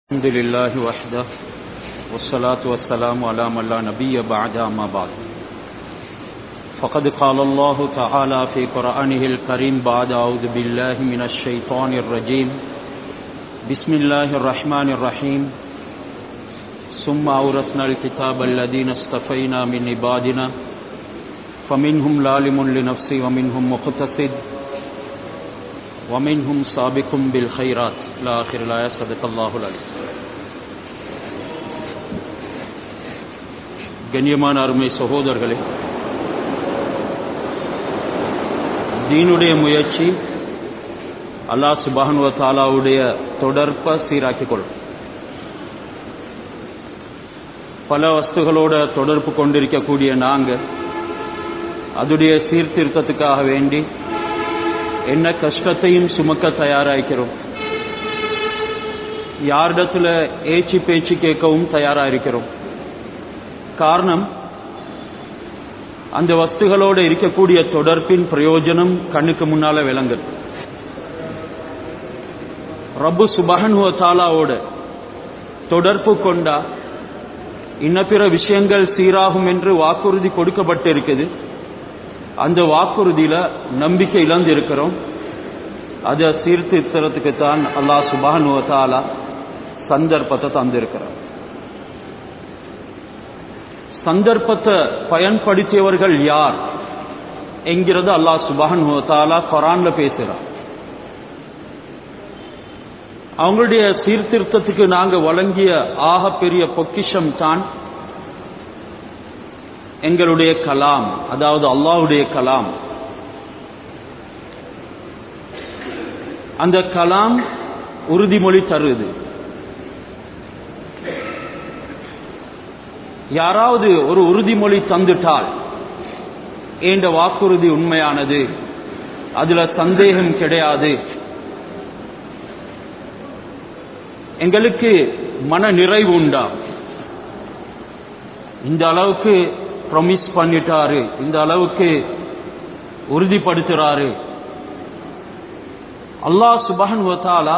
الحمد لله وحده والصلاة والسلام على من لا نبي بعد أما بعد فقد قال الله تعالى في قرآنه الكريم بعد أعوذ بالله من الشيطان الرجيم بسم الله الرحمن الرحيم ثم أورثنا الكتاب الذين اصطفينا من عبادنا فمنهم ظالم لنفسه ومنهم مقتصد ومنهم سابق بالخيرات إلى آخر الآية صدق الله العليم கண்ணியமான அருமை சகோதரர்களே தீனுடைய முயற்சி அல்லாஹ் சுபானுவ தாலாவுடைய தொடர்பை சீராக்கிக் கொள்ளும் பல வஸ்துகளோட தொடர்பு கொண்டிருக்கக்கூடிய நாங்கள் அதுடைய சீர்திருத்தத்துக்காக வேண்டி என்ன கஷ்டத்தையும் சுமக்க தயாராகிறோம் யாரிடத்துல ஏச்சு பேச்சு கேட்கவும் தயாராக காரணம் அந்த வஸ்துகளோடு இருக்கக்கூடிய தொடர்பின் பிரயோஜனம் கண்ணுக்கு முன்னால விளங்குது ரப்பு சுபஹனுவ தாலாவோட தொடர்பு கொண்டா இன்ன பிற விஷயங்கள் சீராகும் என்று வாக்குறுதி கொடுக்கப்பட்டிருக்குது அந்த வாக்குறுதியில நம்பிக்கை இழந்து இருக்கிறோம் அதை சீர்திருத்தத்துக்கு தான் அல்லாஹ் சுபானுவத்தாலா சந்தர்ப்பத்தை தந்திருக்கிறார் சந்தர்ப்பத்தை பயன்படுத்தியவர்கள் யார் என்கிறது அல்லாஹ் சுபானுவத்தாலா கொரான்ல பேசுகிறார் அவங்களுடைய சீர்திருத்தத்துக்கு நாங்க வழங்கிய ஆக பெரிய பொக்கிஷம் தான் எங்களுடைய கலாம் அதாவது அல்லாவுடைய கலாம் அந்த கலாம் உறுதிமொழி தருது யாராவது ஒரு உறுதிமொழி தந்துட்டால் ஏண்ட வாக்குறுதி உண்மையானது அதுல சந்தேகம் கிடையாது எங்களுக்கு மன நிறைவு உண்டா இந்த அளவுக்கு ப்ரொமிஸ் பண்ணிட்டாரு இந்த அளவுக்கு உறுதிப்படுத்துறாரு அல்லாஹ் சுபஹன் வத்தாலா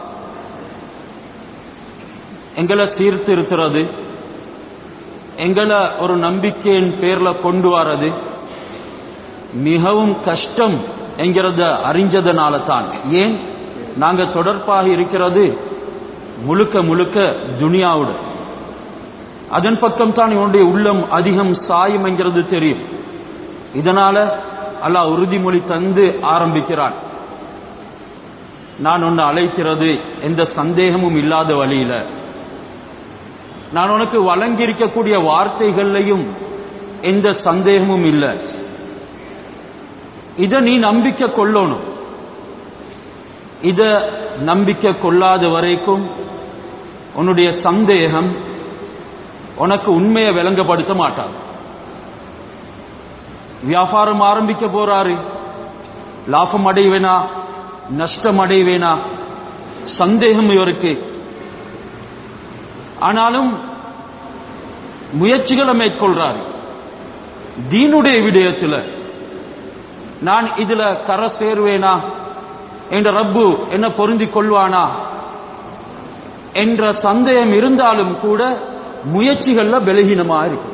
எங்களை சீர்திருத்துறது எங்களை ஒரு நம்பிக்கையின் பேர்ல கொண்டு வர்றது மிகவும் கஷ்டம் என்கிறத அறிஞ்சதுனால தான் ஏன் நாங்க தொடர்பாக இருக்கிறது முழுக்க முழுக்க துனியாவோட அதன் பக்கம் தான் இவனுடைய உள்ளம் அதிகம் சாயம் என்கிறது தெரியும் இதனால அல்லாஹ் உறுதிமொழி தந்து ஆரம்பிக்கிறான் நான் உன்னை அழைக்கிறது எந்த சந்தேகமும் இல்லாத வழியில நான் உனக்கு வழங்கியிருக்கக்கூடிய வார்த்தைகள்லையும் எந்த சந்தேகமும் இல்லை இத நீ நம்பிக்கை கொள்ளணும் இத நம்பிக்கை கொள்ளாத வரைக்கும் உன்னுடைய சந்தேகம் உனக்கு உண்மையை விளங்கப்படுத்த மாட்டார் வியாபாரம் ஆரம்பிக்க போறாரு லாபம் அடைவேனா நஷ்டம் அடைவேனா சந்தேகம் இவருக்கு ஆனாலும் முயற்சிகளை மேற்கொள்றாரு தீனுடைய விடயத்தில் நான் இதுல கரை சேர்வேனா என்ற ரப்பு என்ன பொருந்திக் கொள்வானா என்ற சந்தேகம் இருந்தாலும் கூட முயற்சிகள்ல பலகீனமா இருக்கு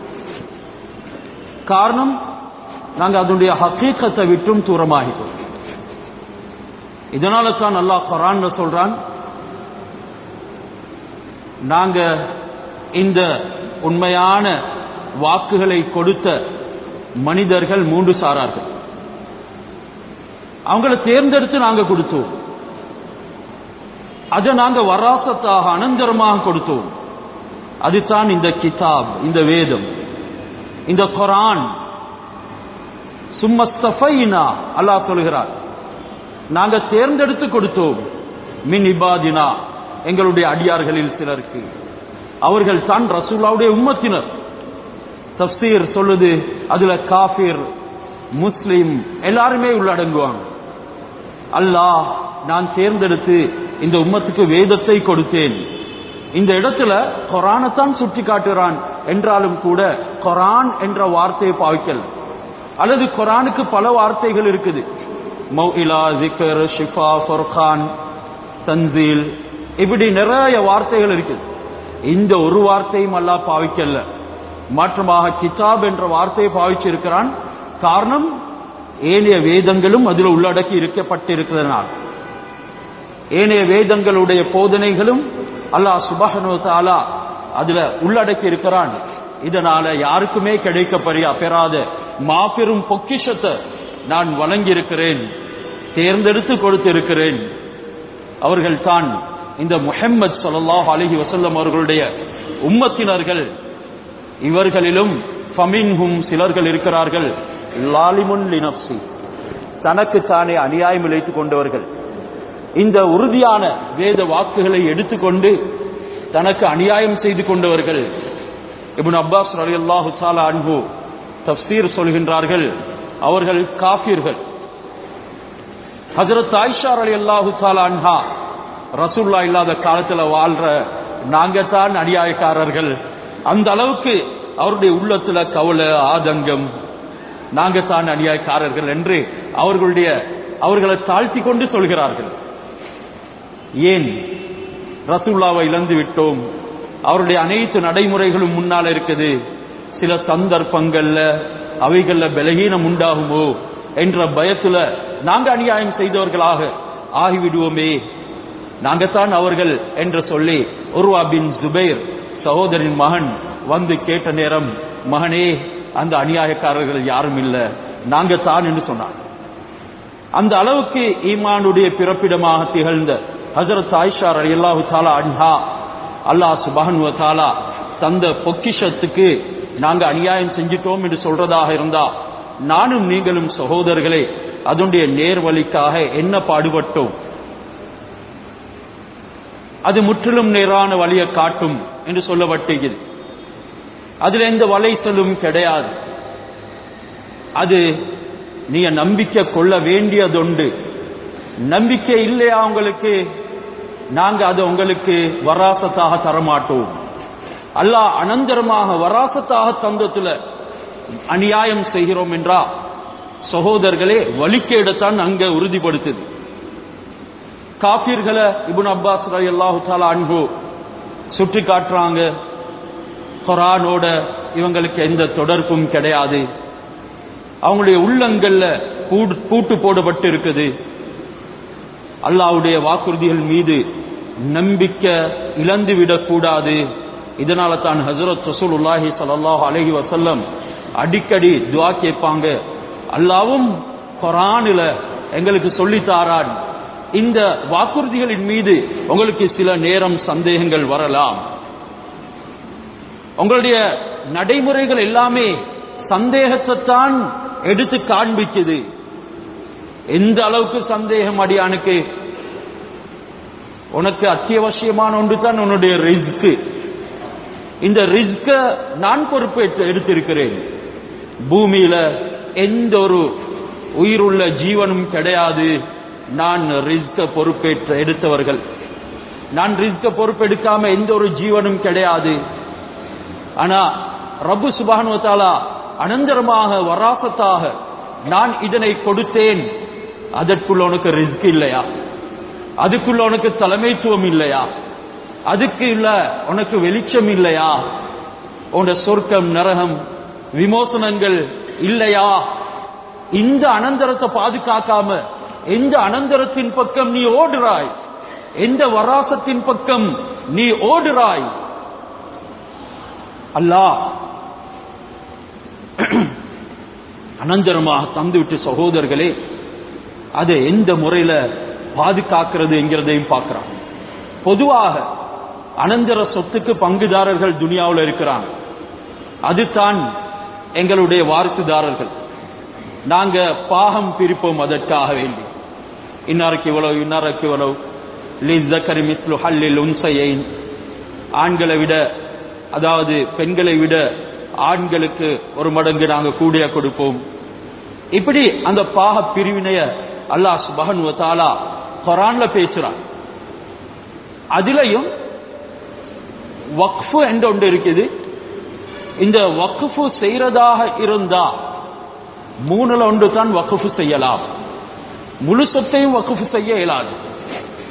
காரணம் நாங்க அதனுடைய ஹக்கீக்கத்தை விட்டும் தூரமாகிட்டோம் இதனால தான் அல்லாஹ் குரான் சொல்றான் நாங்க இந்த உண்மையான வாக்குகளை கொடுத்த மனிதர்கள் மூன்று சாரார்கள் அவங்கள தேர்ந்தெடுத்து நாங்க கொடுத்தோம் அதை நாங்க வராசத்தாக அனந்தரமாக கொடுத்தோம் அதுதான் இந்த கிதாப் இந்த வேதம் இந்த குரான் சும்மஸ்தஃபைனா அல்லாஹ் சொல்கிறார் நாங்க தேர்ந்தெடுத்து கொடுத்தோம் மின் இபாதினா எங்களுடைய அடியார்களில் சிலருக்கு அவர்கள் தான் ரசூலாவுடைய உம்மத்தினர் தப்சீர் சொல்லுது அதுல காஃபிர் முஸ்லிம் எல்லாருமே உள்ளடங்குவாங்க அல்லாஹ் நான் தேர்ந்தெடுத்து இந்த உம்மத்துக்கு வேதத்தை கொடுத்தேன் இந்த இடத்துல கொரானத்தான் சுட்டி காட்டுறான் என்றாலும் கூட கொரான் என்ற வார்த்தையை பாவிக்கல அல்லது கொரானுக்கு பல வார்த்தைகள் இருக்குது மௌஇலா ஜிக்கர் ஷிஃபா ஃபுர்கான் தன்சீல் இப்படி நிறைய வார்த்தைகள் இருக்குது இந்த ஒரு வார்த்தையும் அல்லாஹ் பாவிக்கல மாற்றமாக கிதாப் என்ற வார்த்தையை பாவிச்சிருக்கிறான் காரணம் ஏனைய வேதங்களும் அதில் உள்ளடக்கி இருக்கப்பட்டிருக்கிறதுனால் ஏனைய வேதங்களுடைய போதனைகளும் அல்லாஹ் சுபஹனு தாலா அதுல உள்ளடக்கி இருக்கிறான் இதனால யாருக்குமே கிடைக்க பெரிய பெறாத மாபெரும் பொக்கிஷத்தை நான் வழங்கியிருக்கிறேன் தேர்ந்தெடுத்து கொடுத்திருக்கிறேன் அவர்கள் தான் இந்த முஹம்மது ஸல்லல்லாஹு அலைஹி வஸல்லம் அவர்களுடைய உம்மத்தினர்கள் இவர்களிலும் ஃபமின்ஹும் சிலர்கள் இருக்கிறார்கள் லாலிமுன் லினப்சி தனக்கு தானே அநியாயம் இழைத்துக் கொண்டவர்கள் இந்த உறுதியான வேத வாக்குகளை எடுத்துக்கொண்டு தனக்கு அநியாயம் செய்து கொண்டவர்கள் இப்னு அப்பாஸ் ரலியல்லாஹு தஆலா அன்ஹு தஃப்சீர் சொல்கின்றார்கள் அவர்கள் காஃபிர்கள் ஹஜரத் ஆயிஷா ரலியல்லாஹு தஆலா அன்ஹா ரசூல்லா இல்லாத காலத்துல வாழ்ற நாங்க தான் அநியாயக்காரர்கள் அந்த அளவுக்கு அவருடைய உள்ளத்துல கவலை ஆதங்கம் நாங்க தான் அநியாயக்காரர்கள் என்று அவர்களுடைய அவர்களை தாழ்த்தி கொண்டு சொல்கிறார்கள் ஏன் ரசூல்லாவை இழந்து விட்டோம் அவருடைய அனைத்து நடைமுறைகளும் முன்னால் இருக்குது சில சந்தர்ப்பங்கள்ல அவைகள்ல பலகீனம் உண்டாகுமோ என்ற பயத்துல நாங்க அநியாயம் செய்தவர்களாக ஆகிவிடுவோமே நாங்கத்தான் அவர்கள் என்று சொல்லி உருவா பின் ஜுபைர் சகோதரின் மகன் வந்து கேட்ட நேரம் மகனே அந்த அநியாயக்காரர்கள் யாரும் இல்ல நாங்க தான் என்று சொன்னார் அந்த அளவுக்கு ஈமானுடைய பிறப்பிடமாக திகழ்ந்த ஹசரத் ஆயிஷா ரலியல்லாஹு தாலா அன்ஹா அல்லாஹ் சுபஹன் தாலா தந்த பொக்கிஷத்துக்கு நாங்க அநியாயம் செஞ்சிட்டோம் என்று சொல்றதாக இருந்தா நானும் நீங்களும் சகோதரர்களே அதனுடைய நேர்வழிக்காக என்ன பாடுபட்டோம் அது முற்றிலும் நேரான வழியை காட்டும் என்று சொல்லப்பட்டிருக்கிறது அதுல எந்த வலைசலும் கிடையாது அது நீங்க நம்பிக்கை கொள்ள வேண்டியதுண்டு நம்பிக்கை இல்லையா உங்களுக்கு நாங்க அதை உங்களுக்கு வராசத்தாக தரமாட்டோம் அல்லாஹ் அனந்தரமாக வராசத்தாக தந்தத்துல அநியாயம் செய்கிறோம் என்றா சகோதரர்களே வலிக்கேடத்தான் அங்க உறுதிப்படுத்துது காபீர்களை இபுன் அப்பாஸ் அல்லாஹு தாலா அன்பு சுட்டி காட்டுறாங்க குரானோட இவங்களுக்கு எந்த தொடர்பும் கிடையாது அவங்களுடைய உள்ளங்கள்ல பூடு- பூட்டு போடப்பட்டு இருக்குது அல்லாஹ்வுடைய வாக்குறுதிகள் மீது நம்பிக்கை இழந்து விடக்கூடாது இதனால தான் ஹசரத் ரசூலுல்லாஹி ஸல்லல்லாஹு அலைஹி வஸல்லம் அடிக்கடி துஆ கேட்பாங்க அல்லாவும் குர்ஆனில எங்களுக்கு சொல்லித் தாரான் இந்த வாக்குறுதிகளின் மீது உங்களுக்கு சில நேரம் சந்தேகங்கள் வரலாம் உங்களுடைய நடைமுறைகள் எல்லாமே சந்தேகத்தை தான் எடுத்து காண்பிக்குது எந்த அளவுக்கு சந்தேகம் அடியானுக்கு உனக்கு அத்தியாவசியமான ஒன்று தான் உன்னுடைய ரிஸ்க் இந்த ரிஸ்க நான் பொறுப்பேற்று எடுத்திருக்கிறேன் பூமியில எந்த ஒரு உயிருள்ள ஜீவனும் கிடையாது நான் ரிஸ்க பொறுப்பேற்று எடுத்தவர்கள் நான் ரிஸ்க பொறுப்பெடுக்காம எந்த ஒரு ஜீவனும் கிடையாது ஆனா ரப்பு சுபானு தாலா அனந்தரமாக வராசத்தாக நான் இதனை கொடுத்தேன் அதற்குள்ள உனக்கு ரிஸ்க் இல்லையா அதுக்குள்ள உனக்கு தலைமைத்துவம் இல்லையா அதுக்கு இல்ல உனக்கு வெளிச்சம் இல்லையா உன் சொர்க்கம் நரகம் விமோசனங்கள் இல்லையா இந்த அனந்தரத்தை பாதுகாக்காம எந்த அனந்தரத்தின் பக்கம் நீ ஓடுறாய் எந்த வராசத்தின் பக்கம் நீ ஓடுறாய் அல்லாஹ் அனந்தரமாக தந்துவிட்டு சகோதரர்களே அதை எந்த முறையில பாதுகாக்கிறது என்கிறதையும் பார்க்கிறான் பொதுவாக அனந்தர சொத்துக்கு பங்குதாரர்கள் துனியாவில் இருக்கிறாங்க அதுதான் எங்களுடைய வாரிசுதாரர்கள் நாங்க பாகம் பிரிப்போம் அதற்காக வேண்டி இன்னாருக்கு இவ்வளவு இன்னாருக்கு இவ்வளவு லிஸ்ஸக்கரி மிஸ்லு ஹல்லில் உன்சையின் ஆண்களை விட அதாவது பெண்களை விட ஆண்களுக்கு ஒரு மடங்கு நாங்க கூடிய கொடுப்போம் இப்படி அந்த பாக பிரிவினைய அல்லாஹ் சுபஹன் தாலா குரான்ல பேசுறான் அதுலயும் வக்ஃபு என்று ஒன்று இருக்குது இந்த வக்ஃபு செய்யறதாக இருந்தா மூணுல ஒன்று தான் வக்ஃபு செய்யலாம் முழு சொத்தையும் வக்ஃபு செய்ய இயலாது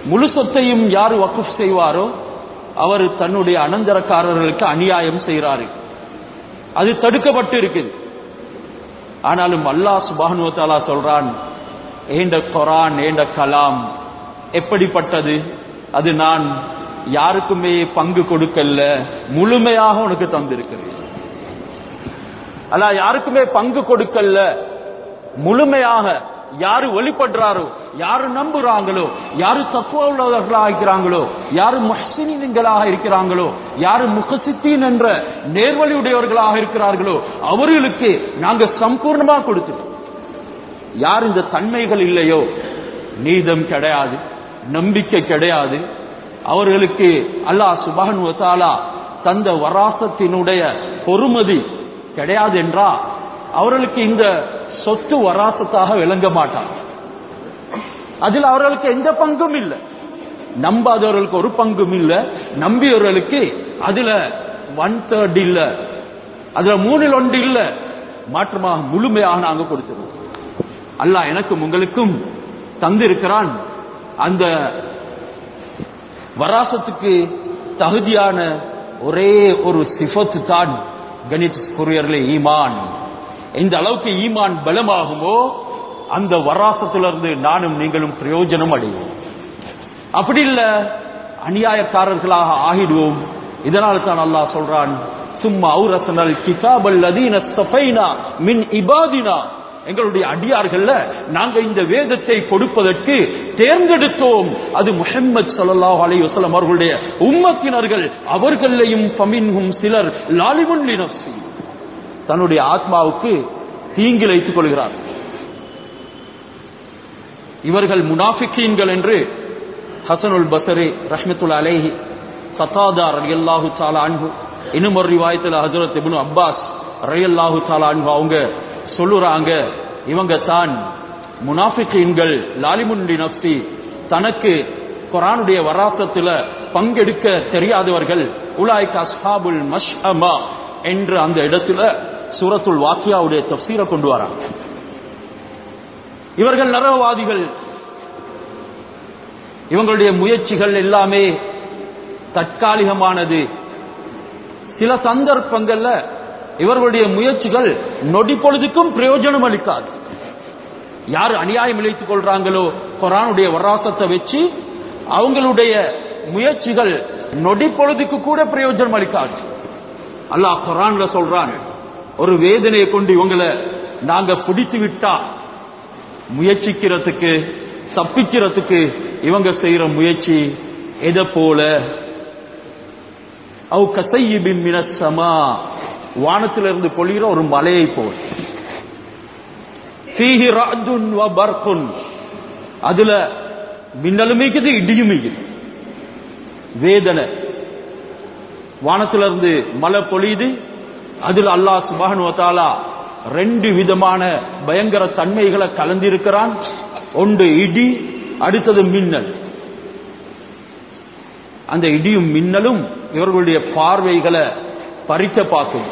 முழு சொத்தையும் யார் வக்குஃப் செய்வாரோ அவர் தன்னுடைய அனந்தரக்காரர்களுக்கு அநியாயம் செய்கிறாரு அது தடுக்கப்பட்டு இருக்குது ஆனாலும் அல்லாஹ் சுபானு தாலா சொல்றான் ஏண்ட குரான் ஏண்ட கலாம் எப்படிப்பட்டது அது நான் யாருக்குமே பங்கு கொடுக்கல முழுமையாக உனக்கு தந்திருக்கிறேன் அல்ல யாருக்குமே பங்கு கொடுக்கல முழுமையாக யாரு வெளிப்படுறாரோ யாரு நம்புறாங்களோ யாரு தத்துவ உள்ளவர்களாக இருக்கிறாங்களோ யாரு மஹ்சினிங்களாக இருக்கிறாங்களோ யாரு முகசித்தீன் என்ற நேர்வழியுடையவர்களாக இருக்கிறார்களோ அவர்களுக்கு நாங்க சம்பூர்ணமா கொடுத்துட்டோம் யார் இந்த தன்மைகள் இல்லையோ நீதம் கிடையாது நம்பிக்கை கிடையாது அவர்களுக்கு அல்லாஹ் சுபஹன் வத்தாலா தந்த வராசத்தினுடைய பொறுமதி கிடையாது என்றா அவர்களுக்கு இந்த சொத்து வராசத்தாக விளங்க மாட்டார் அதில் அவர்களுக்கு எந்த பங்கும் இல்லை நம்பாதவர்களுக்கு ஒரு பங்கும் இல்லை நம்பியவர்களுக்கு அதுல ஒன் தேர்ட் இல்ல அதுல மூணில் ஒன்று இல்ல மாற்றமாக முழுமையாக நாங்க கொடுத்திருக்கோம் அல்லாஹ் எனக்கும் உங்களுக்கும் தந்திருக்கிறான் அந்த வராசத்துக்கு தகுதியான ஒரே ஒரு சிஃபத்து தான் கணிதக்குரியர்களே ஈமான் எந்த அளவுக்கு ஈமான் பலமாகுமோ அந்த வராசத்திலிருந்து நானும் நீங்களும் பிரயோஜனம் அடைவோம் அப்படி இல்ல அநியாயக்காரர்களாக ஆகிடுவோம் இதனால தான் அல்லாஹ் சொல்றான் சும்மா அவுரசனல் கிதாபல் லதீன ஸ்தஃபைனா மின் இபாதினா எங்களுடைய அடியார்கள்ல நாங்க இந்த வேதத்தை கொடுப்பதற்கு தேர்ந்தெடுத்தோம் அது முஹம்மது ஸல்லல்லாஹு அலைஹி வஸல்லம் அவர்களுடைய உம்மத்தினர்கள் அவர்களையும் ஃபமின்ஹும் சிலர் லாலிமுன் லினஃப்ஸி தன்னுடைய ஆத்மாவுக்கு தீங்கிழைத்துக் கொள்கிறார் இவர்கள் முனாஃபிகீன்கள் என்று ஹசனுல் பசரி ரஹ்மத்துல் அலைஹி சத்தாதா ரலியல்லாஹு தஆலா அன்ஹு இன்னும் ஒரு ரிவாயத்தில் ஹஜரத் இப்னு அப்பாஸ் ரலியல்லாஹு தஆலா அன்ஹு அவங்க சொல்லுறாங்க இவங்க தான் முனாஃபிகீன்கள் லாலிமுன்டி நப்சி தனக்கு குரானுடைய வராசத்துல பங்கெடுக்க தெரியாதவர்கள் உலாய்க் அஸ்ஹாபுல் மஷ்அமா என்று அந்த இடத்துல சூரத்துல் வாக்கியாவுடைய தப்சீரை கொண்டு வராங்க இவர்கள் நரகவாதிகள் இவங்களுடைய முயற்சிகள் எல்லாமே தற்காலிகமானது சில சந்தர்ப்பங்கள்ல இவர்களுடைய முயற்சிகள் நொடி பொழுதுக்கும் பிரயோஜனம் அளிக்காது யார் அநியாயம் இழைத்துக் கொள்றாங்களோ குரானுடைய வராசத்தை வச்சு அவங்களுடைய முயற்சிகள் நொடி பொழுதுக்கு கூட பிரயோஜனம் அளிக்காது அல்லாஹ் குரான்ல சொல்றான் ஒரு வேதனையை கொண்டு இவங்களை நாங்க பிடித்து விட்டா முயற்சிக்கிறதுக்கு தப்பிக்கிறதுக்கு இவங்க செய்யற முயற்சி எதை போல அவு கசையிபின் மினசமா வானத்திலிருந்து பொழிகிற ஒரு மலையை போல் ஃபீஹி ரஅதுன் வ பர்குன் அதுல மின்னலும் மிகுது இடியும் மிகுது வேதனை வானத்திலிருந்து மழை பொழியுது அதில் அல்லாஹ் சுபான் வத்தாலா ரெண்டு விதமான பயங்கர தன்மைகளை கலந்திருக்கிறான் ஒன்று இடி அடுத்தது மின்னல் அந்த இடியும் மின்னலும் இவர்களுடைய பார்வைகளை பறிக்க பார்க்கும்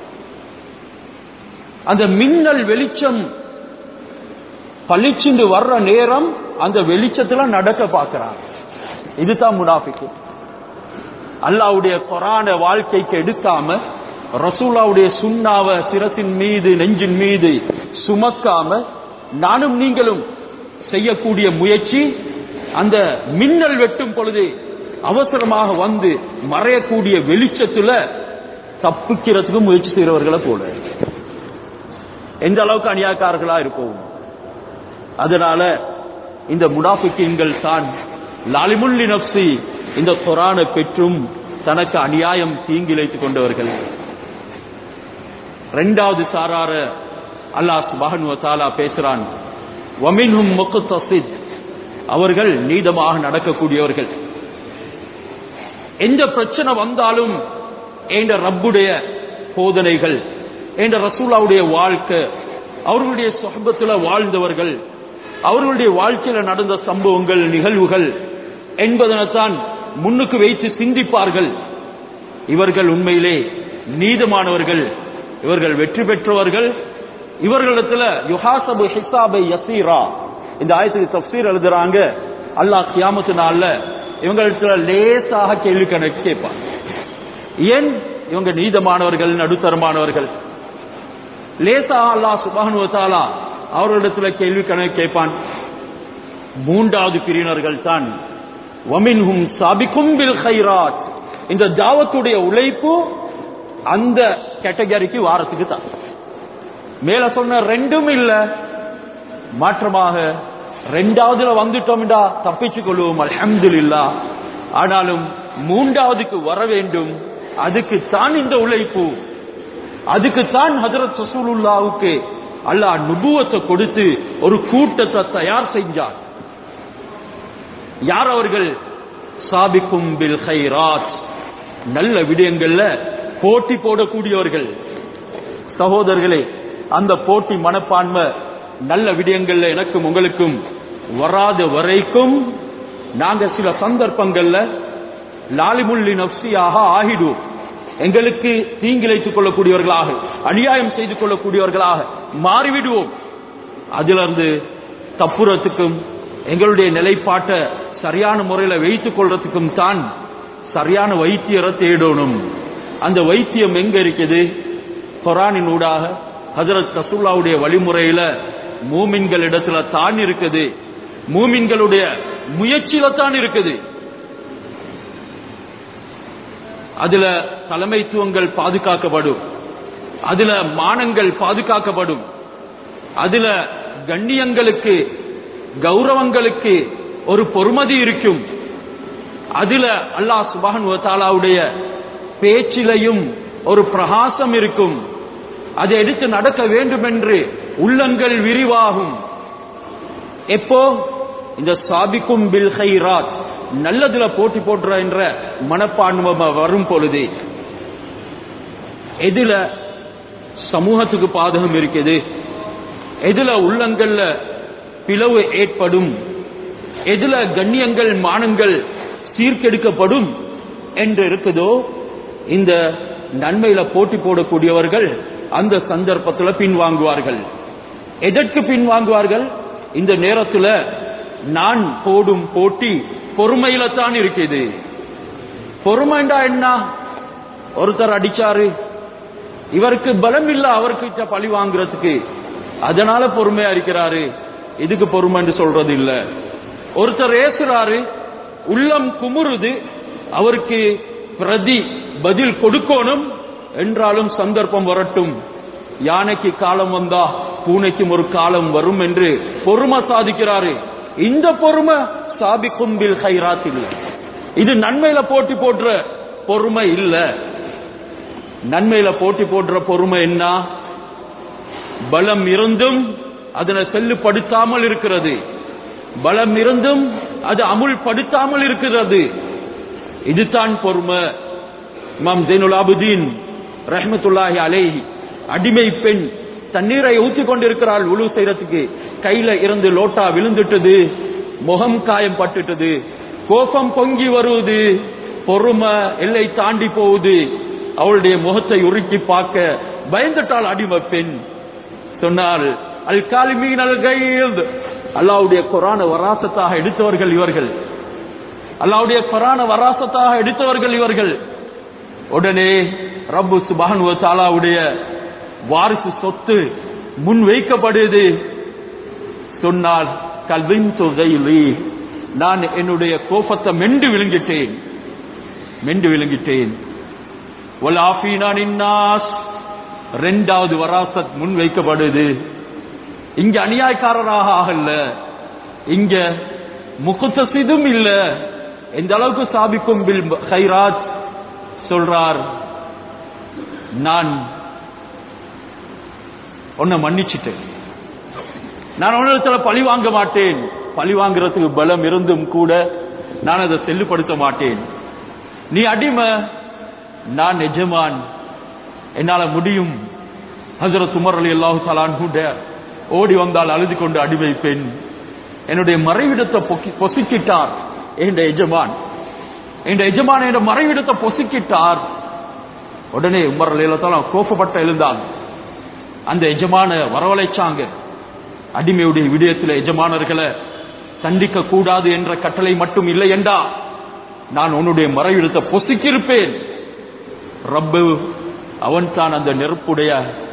அந்த மின்னல் வெளிச்சம் பளிச்சுண்டு வர்ற நேரம் அந்த வெளிச்சத்துல நடக்க பார்க்கிறான் இதுதான் முனாஃபிக்கு அல்லாவுடைய கொரான வாழ்க்கைக்கு எடுக்காம ரசூலாவுடைய சுண்ணாவ சிரத்தின் மீது நெஞ்சின் மீது சுமக்காம நானும் நீங்களும் செய்யக்கூடிய முயற்சி அந்த மின்னல் வெட்டும் பொழுது அவசரமாக வந்து மறையக்கூடிய வெளிச்சத்துல தப்பிக்கிறதுக்கு முயற்சி செய்யறவர்களை போல எந்த அளவுக்கு அநியாயக்காரர்களா இருப்போம் அதனால இந்த முனாஃபிக்கீன்கள் தான் லாலிமுல்லி நப்சி இந்த குரானை பெற்றும் தனக்கு அநியாயம் தீங்கிழைத்துக் கொண்டவர்கள் இரண்டாவது சாரார அல்லாஹ் சுபஹனு தாலா பேசுறான் வமின்ஹும் முக்தசித் அவர்கள் நீதமாக நடக்கக்கூடியவர்கள் எந்த பிரச்சனை வந்தாலும் என்ற ரப்புடைய போதனைகள் என்ற ரசூலாவுடைய வாழ்க்கை அவர்களுடைய சொஹபத்தில் வாழ்ந்தவர்கள் அவர்களுடைய வாழ்க்கையில நடந்த சம்பவங்கள் நிகழ்வுகள் என்பதனைத்தான் முன்னுக்கு வைத்து சிந்திப்பார்கள் இவர்கள் உண்மையிலே நீதமானவர்கள் இவர்கள் வெற்றி பெற்றவர்கள் இவர்களிடத்துல யுஹாசபு ஹிசாபை யசீரா இந்த ஆயத்துக்கு தப்சீர் எழுதுறாங்க அல்லாஹ் கியாமத்து நாள்ல இவங்களிடத்துல லேசாக கேள்வி கணக்கு கேட்பான் ஏன் இவங்க நீதமானவர்கள் நடுத்தரமானவர்கள் லேசா அல்லாஹ் சுபானு தாலா அவர்களிடத்துல கேள்வி கணக்கு கேட்பான் மூன்றாவது பிரிவினர்கள் தான் வமின்ஹும் சாபிக்கும் பில் ஹைராத் இந்த தாவத்துடைய உழைப்பு அந்த கேட்டகரிக்கு வாரத்துக்கு தான் மேல சொன்ன ரெண்டும் இல்ல மாற்றமாக ரெண்டாவதுல வந்துட்டோம்டா தப்பிச்சு கொள்வோம் அல்ஹம்துலில்லா ஆனாலும் மூன்றாவதுக்கு வர வேண்டும் அதுக்கு தான் இந்த உழைப்பு அதுக்கு தான் ஹஜரத் ரசூலுல்லாவுக்கு அல்லாஹ் நுபுவத்தை கொடுத்து ஒரு கூட்டத்தை தயார் செஞ்சார் யார் அவர்கள் சாபிக்கும் பில் ஹைராத் நல்ல விடயங்கள்ல போட்டி போடக்கூடியவர்கள் சகோதரர்களே அந்த போட்டி மனப்பான்மை நல்ல விடயங்கள்ல எனக்கும் உங்களுக்கும் வராத வரைக்கும் நாங்க சில சந்தர்ப்பங்கள்ல லாலிமுள்ளி நப்சியாக ஆகிடுவோம் எங்களுக்கு தீங்கிழைத்துக் கொள்ளக்கூடியவர்களாக அநியாயம் செய்து கொள்ளக்கூடியவர்களாக மாறிவிடுவோம் அதிலிருந்து தப்புறத்துக்கும் எங்களுடைய நிலைப்பாட்டை சரியான முறையில் வைத்துக் கொள்றதுக்கும் தான் சரியான வைத்தியரை தேடணும் அந்த வைத்தியம் எங்க இருக்குது குரானின் ஊடாக ஹஜரத் ரசூல்லாவுடைய வழிமுறையில மூமின்கள் இடத்துல தான் இருக்குது மூமின்களுடைய முயற்சியில தான் இருக்குது அதுல தலைமைத்துவங்கள் பாதுகாக்கப்படும் அதுல மானங்கள் பாதுகாக்கப்படும் அதுல கண்ணியங்களுக்கு கௌரவங்களுக்கு ஒரு பொறுமதி இருக்கும் அதுல அல்லாஹ் சுபான் தாலாவுடைய பேச்சிலையும் ஒரு பிரகாசம் இருக்கும் அதை எடுத்து நடக்க வேண்டும் என்று உள்ளங்கள் விரிவாகும் எப்போ இந்த சாபிக்கும் பில் ஹைராத் நல்லதுல போட்டி போடுற என்ற மனப்பான்மை வரும் பொழுது எதுல சமூகத்துக்கு பாதகம் இருக்குது எதுல உள்ளங்கள்ல பிளவு ஏற்படும் எதுல கண்ணியங்கள் மானங்கள் சீர்கெடுக்கப்படும் என்று இருக்குதோ இந்த நன்மையில போட்டி போடக்கூடியவர்கள் அந்த சந்தர்ப்பத்தில் பின்வாங்குவார்கள் எதற்கு பின்வாங்குவார்கள் இந்த நேரத்தில் நான் போடும் போட்டி பொறுமையில தான் இருக்குது பொறுமைண்டா என்ன ஒருத்தர் அடிச்சாரு இவருக்கு பலம் இல்ல அவருக்கு பழி வாங்குறதுக்கு அதனால பொறுமையா இருக்கிறாரு இதுக்கு பொறுமைன்னு சொல்றது இல்ல ஒருத்தர் ஏசுறாரு உள்ளம் குமுறுது அவருக்கு பிரதி பதில் கொடுக்கணும் என்றாலும் சந்தர்ப்பம் வரட்டும் யானைக்கு காலம் வந்தா பூனைக்கும் ஒரு காலம் வரும் என்று பொறுமை சாதிக்கிறாரு இந்த பொறுமை சாபிக்கும் பில் ஹைராத் இல்ல இது நன்மையில போட்டி போடுற பொறுமை இல்ல நன்மையில போட்டி போடுற பொறுமை என்ன பலம் இருந்தும் அதனை செல்லுபடுத்தாமல் இருக்கிறது பலம் இருந்தும் அது அமுல்படுத்தாமல் இருக்கிறது இதுதான் பொறுமை இமாம் ஜெயினுல் ஆபுதீன் ரஹமத்துல்லாஹி அலேஹி அடிமை பெண் தண்ணீரை ஊத்தி கொண்டிருக்கிறாள் உழு செய்யறதுக்கு கையில இருந்து லோட்டா விழுந்துட்டது முகம் காயம் பட்டுட்டது கோபம் பொங்கி வருவது பொறுமை எல்லை தாண்டி போகுது அவளுடைய முகத்தை உருக்கி பார்க்க பயந்துட்டாள் அடிமை பெண் சொன்னால் அல் காலிமீன் அல் கைத் அல்லாவுடைய குரான வராசத்தாக எடுத்தவர்கள் இவர்கள் அல்லாவுடைய குரான வராசத்தாக எடுத்தவர்கள் இவர்கள் உடனே ரப்பு சுபானுவ தாலாவுடைய வாரிசு சொத்து முன் வைக்கப்படுது சொன்னால் கல்வின் தொகையிலி நான் என்னுடைய கோபத்தை மெண்டு விழுங்கிட்டேன் மெண்டு விழுங்கிட்டேன் ரெண்டாவது வராசத் முன் வைக்கப்படுது இங்க அநியாயக்காரராக ஆகல இங்க முகத்தசிதும் இல்ல எந்த அளவுக்கு சாபிக்கும் பில் ஹைராத் சொல்றார் நான் உன்னை மன்னிச்சிட்டேன் நான் உன்னிடத்துல பழி வாங்க மாட்டேன் பழி வாங்குறதுக்கு பலம் இருந்தும் கூட நான் அதை செல்லுபடுத்த மாட்டேன் நீ அடிமை நான் எஜமான் என்னால முடியும் ஹசரத் உமர் அலி அல்லாஹு சலான் ஓடி வந்தால் அழுது கொண்டு அடிமை பெண் என்னுடைய மறைவிடத்தை பொசுக்கிட்டார் என்ற எஜமான் என்ற எஜமான் என்ற மறைவிடத்தை பொசுக்கிட்டார் உடனே உமர் அலி அல்லா கோபப்பட்ட எழுந்தாங்க அந்த எஜமான வரவழைச்சாங்க அடிமையுடைய விடயத்தில் எஜமானர்களை தண்டிக்க கூடாது என்ற கட்டளை மட்டும் இல்லை என்றா நான் உன்னுடைய மறைவிடத்தை பொசுக்கியிருப்பேன் ரப்பு அவன் தான் அந்த நெருப்புடைய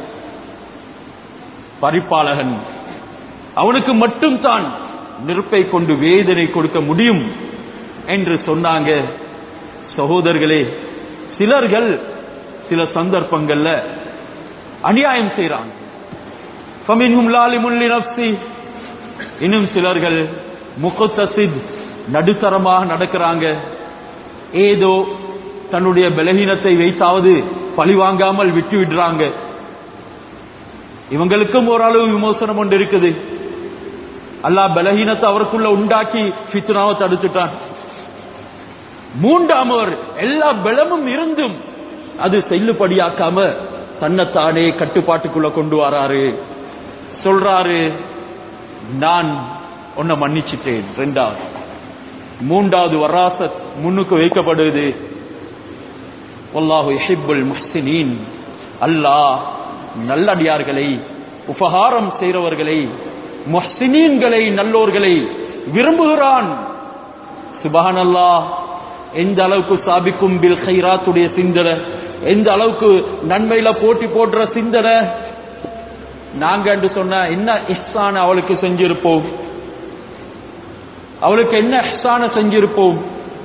பரிபாலகன் அவனுக்கு மட்டும் தான் நெருப்பை கொண்டு வேதனை கொடுக்க முடியும் என்று சொன்னாங்க சகோதரர்களே சிலர்கள் சில சந்தர்ப்பங்கள்ல அநியாயம் செய்றாங்க فَمِنْهُمْ ظَالِمٌ لِنَفْسِهِ இன்னும் சிலர்கள் முகத்தசித் நடுத்தரமாக நடக்கிறாங்க ஏதோ தன்னுடைய பலகீனத்தை வைத்தாவது பழிவாங்காமல் விட்டு விடுறாங்க இவங்களுக்கும் ஓரளவு விமோசனம் ஒன்று இருக்குது அல்லாஹ் பலகீனத்தை அவருக்குள்ள உண்டாக்கி ஃபித்னாவை தடுத்துட்டான் மூன்றாமவர் எல்லா பலமும் இருந்தும் அது செல்லுபடியாக்காம தன்னைத்தானே கட்டுப்பாட்டுக்குள்ள கொண்டு வராரு சொல்றாரு நான் உன்னை மன்னிச்சிட்டேன் ரெண்டாவது மூன்றாவது வராசத் முன்னுக்கு வைக்கப்படுது வல்லாஹு யுஹிப்புல் முஹ்சினீன் அல்லாஹ் நல்லடியார்களை உபகாரம் செய்றவர்களை முஹ்சினீன்களை நல்லோர்களை விரும்புகிறான் சுபஹானல்லாஹ் எந்த அளவுக்கு சாபிக்கும் பில் கைராத்துடைய சிந்தனை எந்த அளவுக்கு நன்மையில போட்டி போடுற சிந்தனை நாங்க என்று சொன்ன என்ன இஹ்சான அவளுக்கு செஞ்சிருப்போம் அவளுக்கு என்ன இஹ்சான செஞ்சிருப்போம்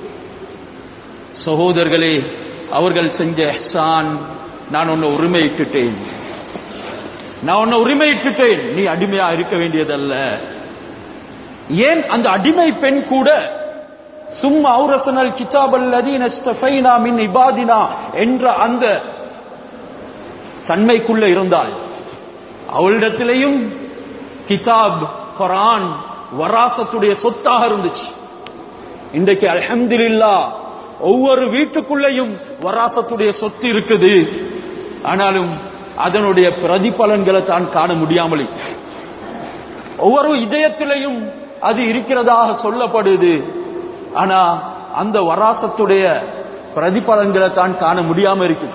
சகோதரர்களே அவர்கள் செஞ்ச இஹ்சான் நான் உன்னை உரிமையிட்டுட்டேன் நான் உன்னை உரிமையிட்டுட்டேன் நீ அடிமையா இருக்க வேண்டியதல்ல ஏன் அந்த அடிமை பெண் கூட சும்மா அவுரசனல் கிதாபல் அதீனா மின் இபாதினா என்ற அந்த தன்மைக்குள்ள இருந்தால் அவளிடத்திலேயும் கிதாப் குரான் வராசத்துடைய சொத்தாக இருந்துச்சு இன்றைக்கு அல்ஹம்துலில்லா ஒவ்வொரு வீட்டுக்குள்ளேயும் வராசத்துடைய சொத்து இருக்குது ஆனாலும் அதனுடைய பிரதிபலன்களை தான் காண முடியாமல் ஒவ்வொரு இதயத்திலையும் அது இருக்கிறதாக சொல்லப்படுது ஆனா அந்த வராசத்துடைய பிரதிபலன்களை தான் காண முடியாம இருக்கு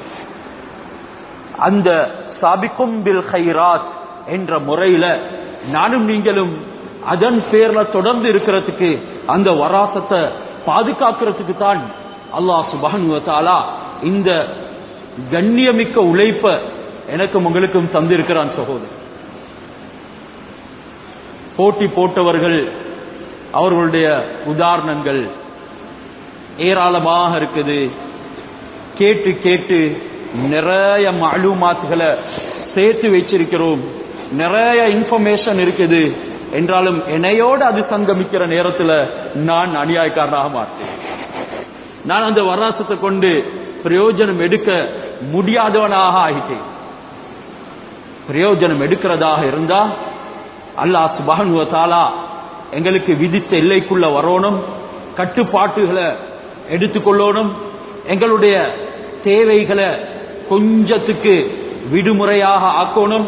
அந்த சாபிக்கும் பில் ஹைராத் என்ற முறையில நானும் நீங்களும் அதன் பேர்ல தொடர்ந்து இருக்கிறதுக்கு அந்த வராசத்தை பாதுகாக்கிறதுக்கு தான் அல்லாஹ் சுபஹானுவத்தாலா இந்த கண்ணியமிக்க உழைப்ப எனக்கும் உங்களுக்கும் தந்திருக்கிறான் சகோதரர் போட்டி போட்டவர்கள் அவர்களுடைய உதாரணங்கள் ஏராளமாக இருக்குது கேட்டு கேட்டு நிறைய மாலுமாத்துகளை சேர்த்து வச்சிருக்கிறோம் நிறைய இன்ஃபர்மேஷன் இருக்குது என்றாலும் என்னையோடு அது சங்கமிக்கிற நேரத்தில் நான் அநியாயக்காரனாக மாட்டேன் நான் அந்த வராசத்தை கொண்டு பிரயோஜனம் எடுக்க முடியாதவனாக ஆகிட்டேன் பிரயோஜனம் எடுக்கிறதாக இருந்தா அல்லாஹ் சுபஹானுவ தாலா எங்களுக்கு விதித்த எல்லைக்குள்ள வரணும் கட்டுப்பாட்டுகளை எடுத்துக்கொள்ளணும் எங்களுடைய தேவைகளை கொஞ்சத்துக்கு விடுமுறையாக ஆக்கணும்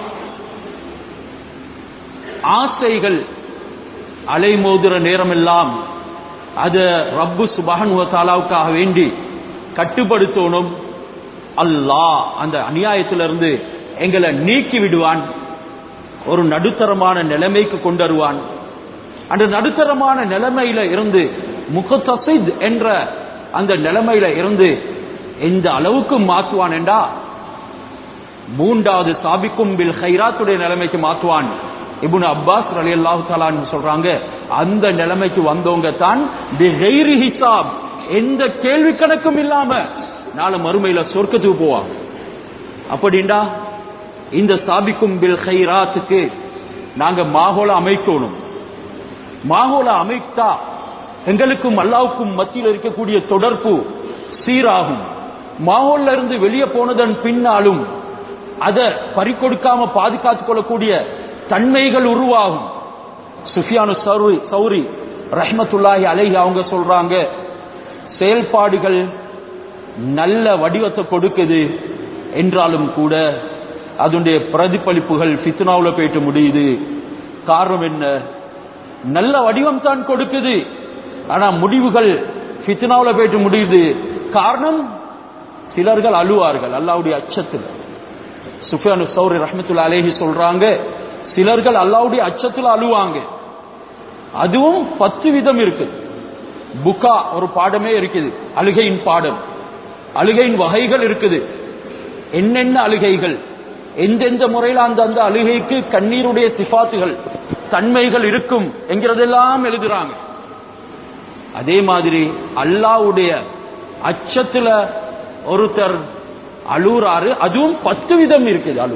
ஆசைகள் அலைமோதுற நேரமெல்லாம் அத ரப்பு சுபஹனுவத்தாலாவுக்காக வேண்டி கட்டுப்படுத்தணும் அல்லாஹ் அந்த அநியாயத்திலிருந்து எங்களை நீக்கி விடுவான் ஒரு நடுத்தரமான நிலைமைக்கு கொண்டு வருவான் அந்த நடுத்தரமான நிலைமையில இருந்து முகத்தசித் என்ற அந்த நிலைமையில இருந்து எந்த அளவுக்கு மாற்றுவான் என்றா மூன்றாவது சாபிக்கும் பில் ஹைராத்துடைய நிலைமைக்கு மாற்றுவான் இபுன் அப்பாஸ் அலி அல்லாஹு தலான்னு சொல்றாங்க அந்த நிலைமைக்கு வந்தவங்க தான் ஹிசாப் எந்த கேள்வி கணக்கும் இல்லாம நாளை மறுமையில சொர்க்கத்துக்கு போவாங்க அப்படின்டா இந்த சாபிக்கும் பில் ஹைராத்துக்கு நாங்க மாகோல அமைக்கணும் மாகோல அமைத்தா எங்களுக்கும் அல்லாவுக்கும் மத்தியில் இருக்கக்கூடிய தொடர்பு சீராகும் மாகோல்ல இருந்து வெளியே போனதன் பின்னாலும் அதை பறிக்கொடுக்காம பாதுகாத்துக் கொள்ளக்கூடிய தன்மைகள் உருவாகும் சுஃபியானு சௌரி சௌரி ரஹ்மத்துல்லாஹி அலைஹி அவங்க சொல்றாங்க செயல்பாடுகள் நல்ல வடிவத்தை கொடுக்குது என்றாலும் கூட அதனுடைய பிரதிபலிப்புகள் ஃபித்னாவில் போயிட்டு முடியுது காரணம் என்ன நல்ல வடிவம் தான் கொடுக்குது ஆனா முடிவுகள் ஃபித்னாவில் போயிட்டு முடியுது காரணம் சிலர்கள் அழுவார்கள் அல்லாவுடைய அச்சத்தில் சுஃபியானு சௌரி ரஹமத்துல்லா அலேஹி சொல்றாங்க சிலர்கள் அல்லாவுடைய அச்சத்தில் அழுவாங்க அதுவும் பத்து விதம் இருக்கு புக்கா ஒரு பாடமே இருக்குது அழுகையின் பாடம் அழுகையின் வகைகள் இருக்குது என்னென்ன அழுகைகள் எந்தெந்த முறையில் அந்த அந்த அழுகைக்கு கண்ணீருடைய சிபாத்துகள் தன்மைகள் இருக்கும் என்கிறதெல்லாம் எழுதுறாங்க அதே மாதிரி அல்லாவுடைய அச்சத்துல ஒருத்தர் அழுறாரு அதுவும் பத்து விதம் இருக்குது அழு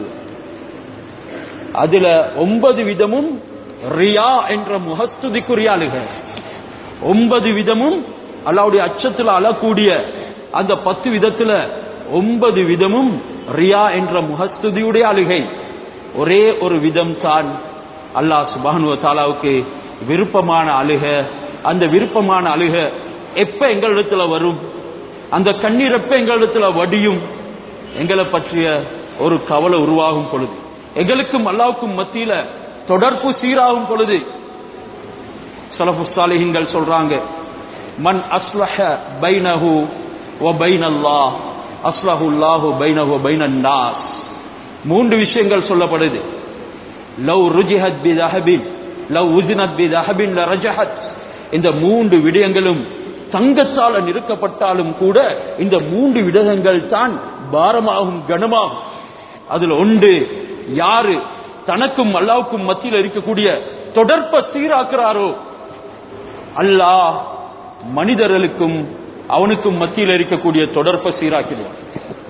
அதுல ஒன்பது விதமும் ரியா என்ற முகஸ்துதிக்குரிய அழுகை ஒன்பது விதமும் அல்லாவுடைய அச்சத்துல அழக்கூடிய அந்த பத்து விதத்துல ஒன்பது விதமும் ரியா என்ற முகஸ்துதியுடைய அழுகை ஒரே ஒரு விதம் தான் அல்லாஹ் சுபானுவ தாலாவுக்கு விருப்பமான அழுக அந்த விருப்பமான அழுக எப்ப எங்களிடத்துல வரும் அந்த கண்ணீர் எப்ப எங்களிடத்துல வடியும் எங்களை பற்றிய ஒரு கவலை உருவாகும் பொழுது எங்களுக்கும் அல்லாவுக்கும் மத்தியில தொடர்பு சீராகும் பொழுது சலபு சாலிஹின்கள் சொல்றாங்க மன் அஸ்லஹ பைனஹு வ பைனல்லாஹ் அஸ்லஹுல்லாஹு பைனஹு வ பைனன் நாஸ் மூன்று விஷயங்கள் சொல்லப்படுது லவ் ருஜிஹத் பி தஹபின் லவ் உசினத் பி தஹபின் லரஜஹத் இந்த மூன்று விடயங்களும் தங்கத்தால நிறுக்கப்பட்டாலும் கூட இந்த மூன்று விடயங்கள் தான் பாரமாகும் கனமாகும் அதுல ஒன்று யாரு தனக்கும் அல்லாவுக்கும் மத்தியில் இருக்கக்கூடிய தொடர்ப சீராக்குறாரோ அல்லாஹ் மனிதர்களுக்கும் அவனுக்கும் மத்தியில் இருக்கக்கூடிய தொடர்பை சீராக்கிடுவான்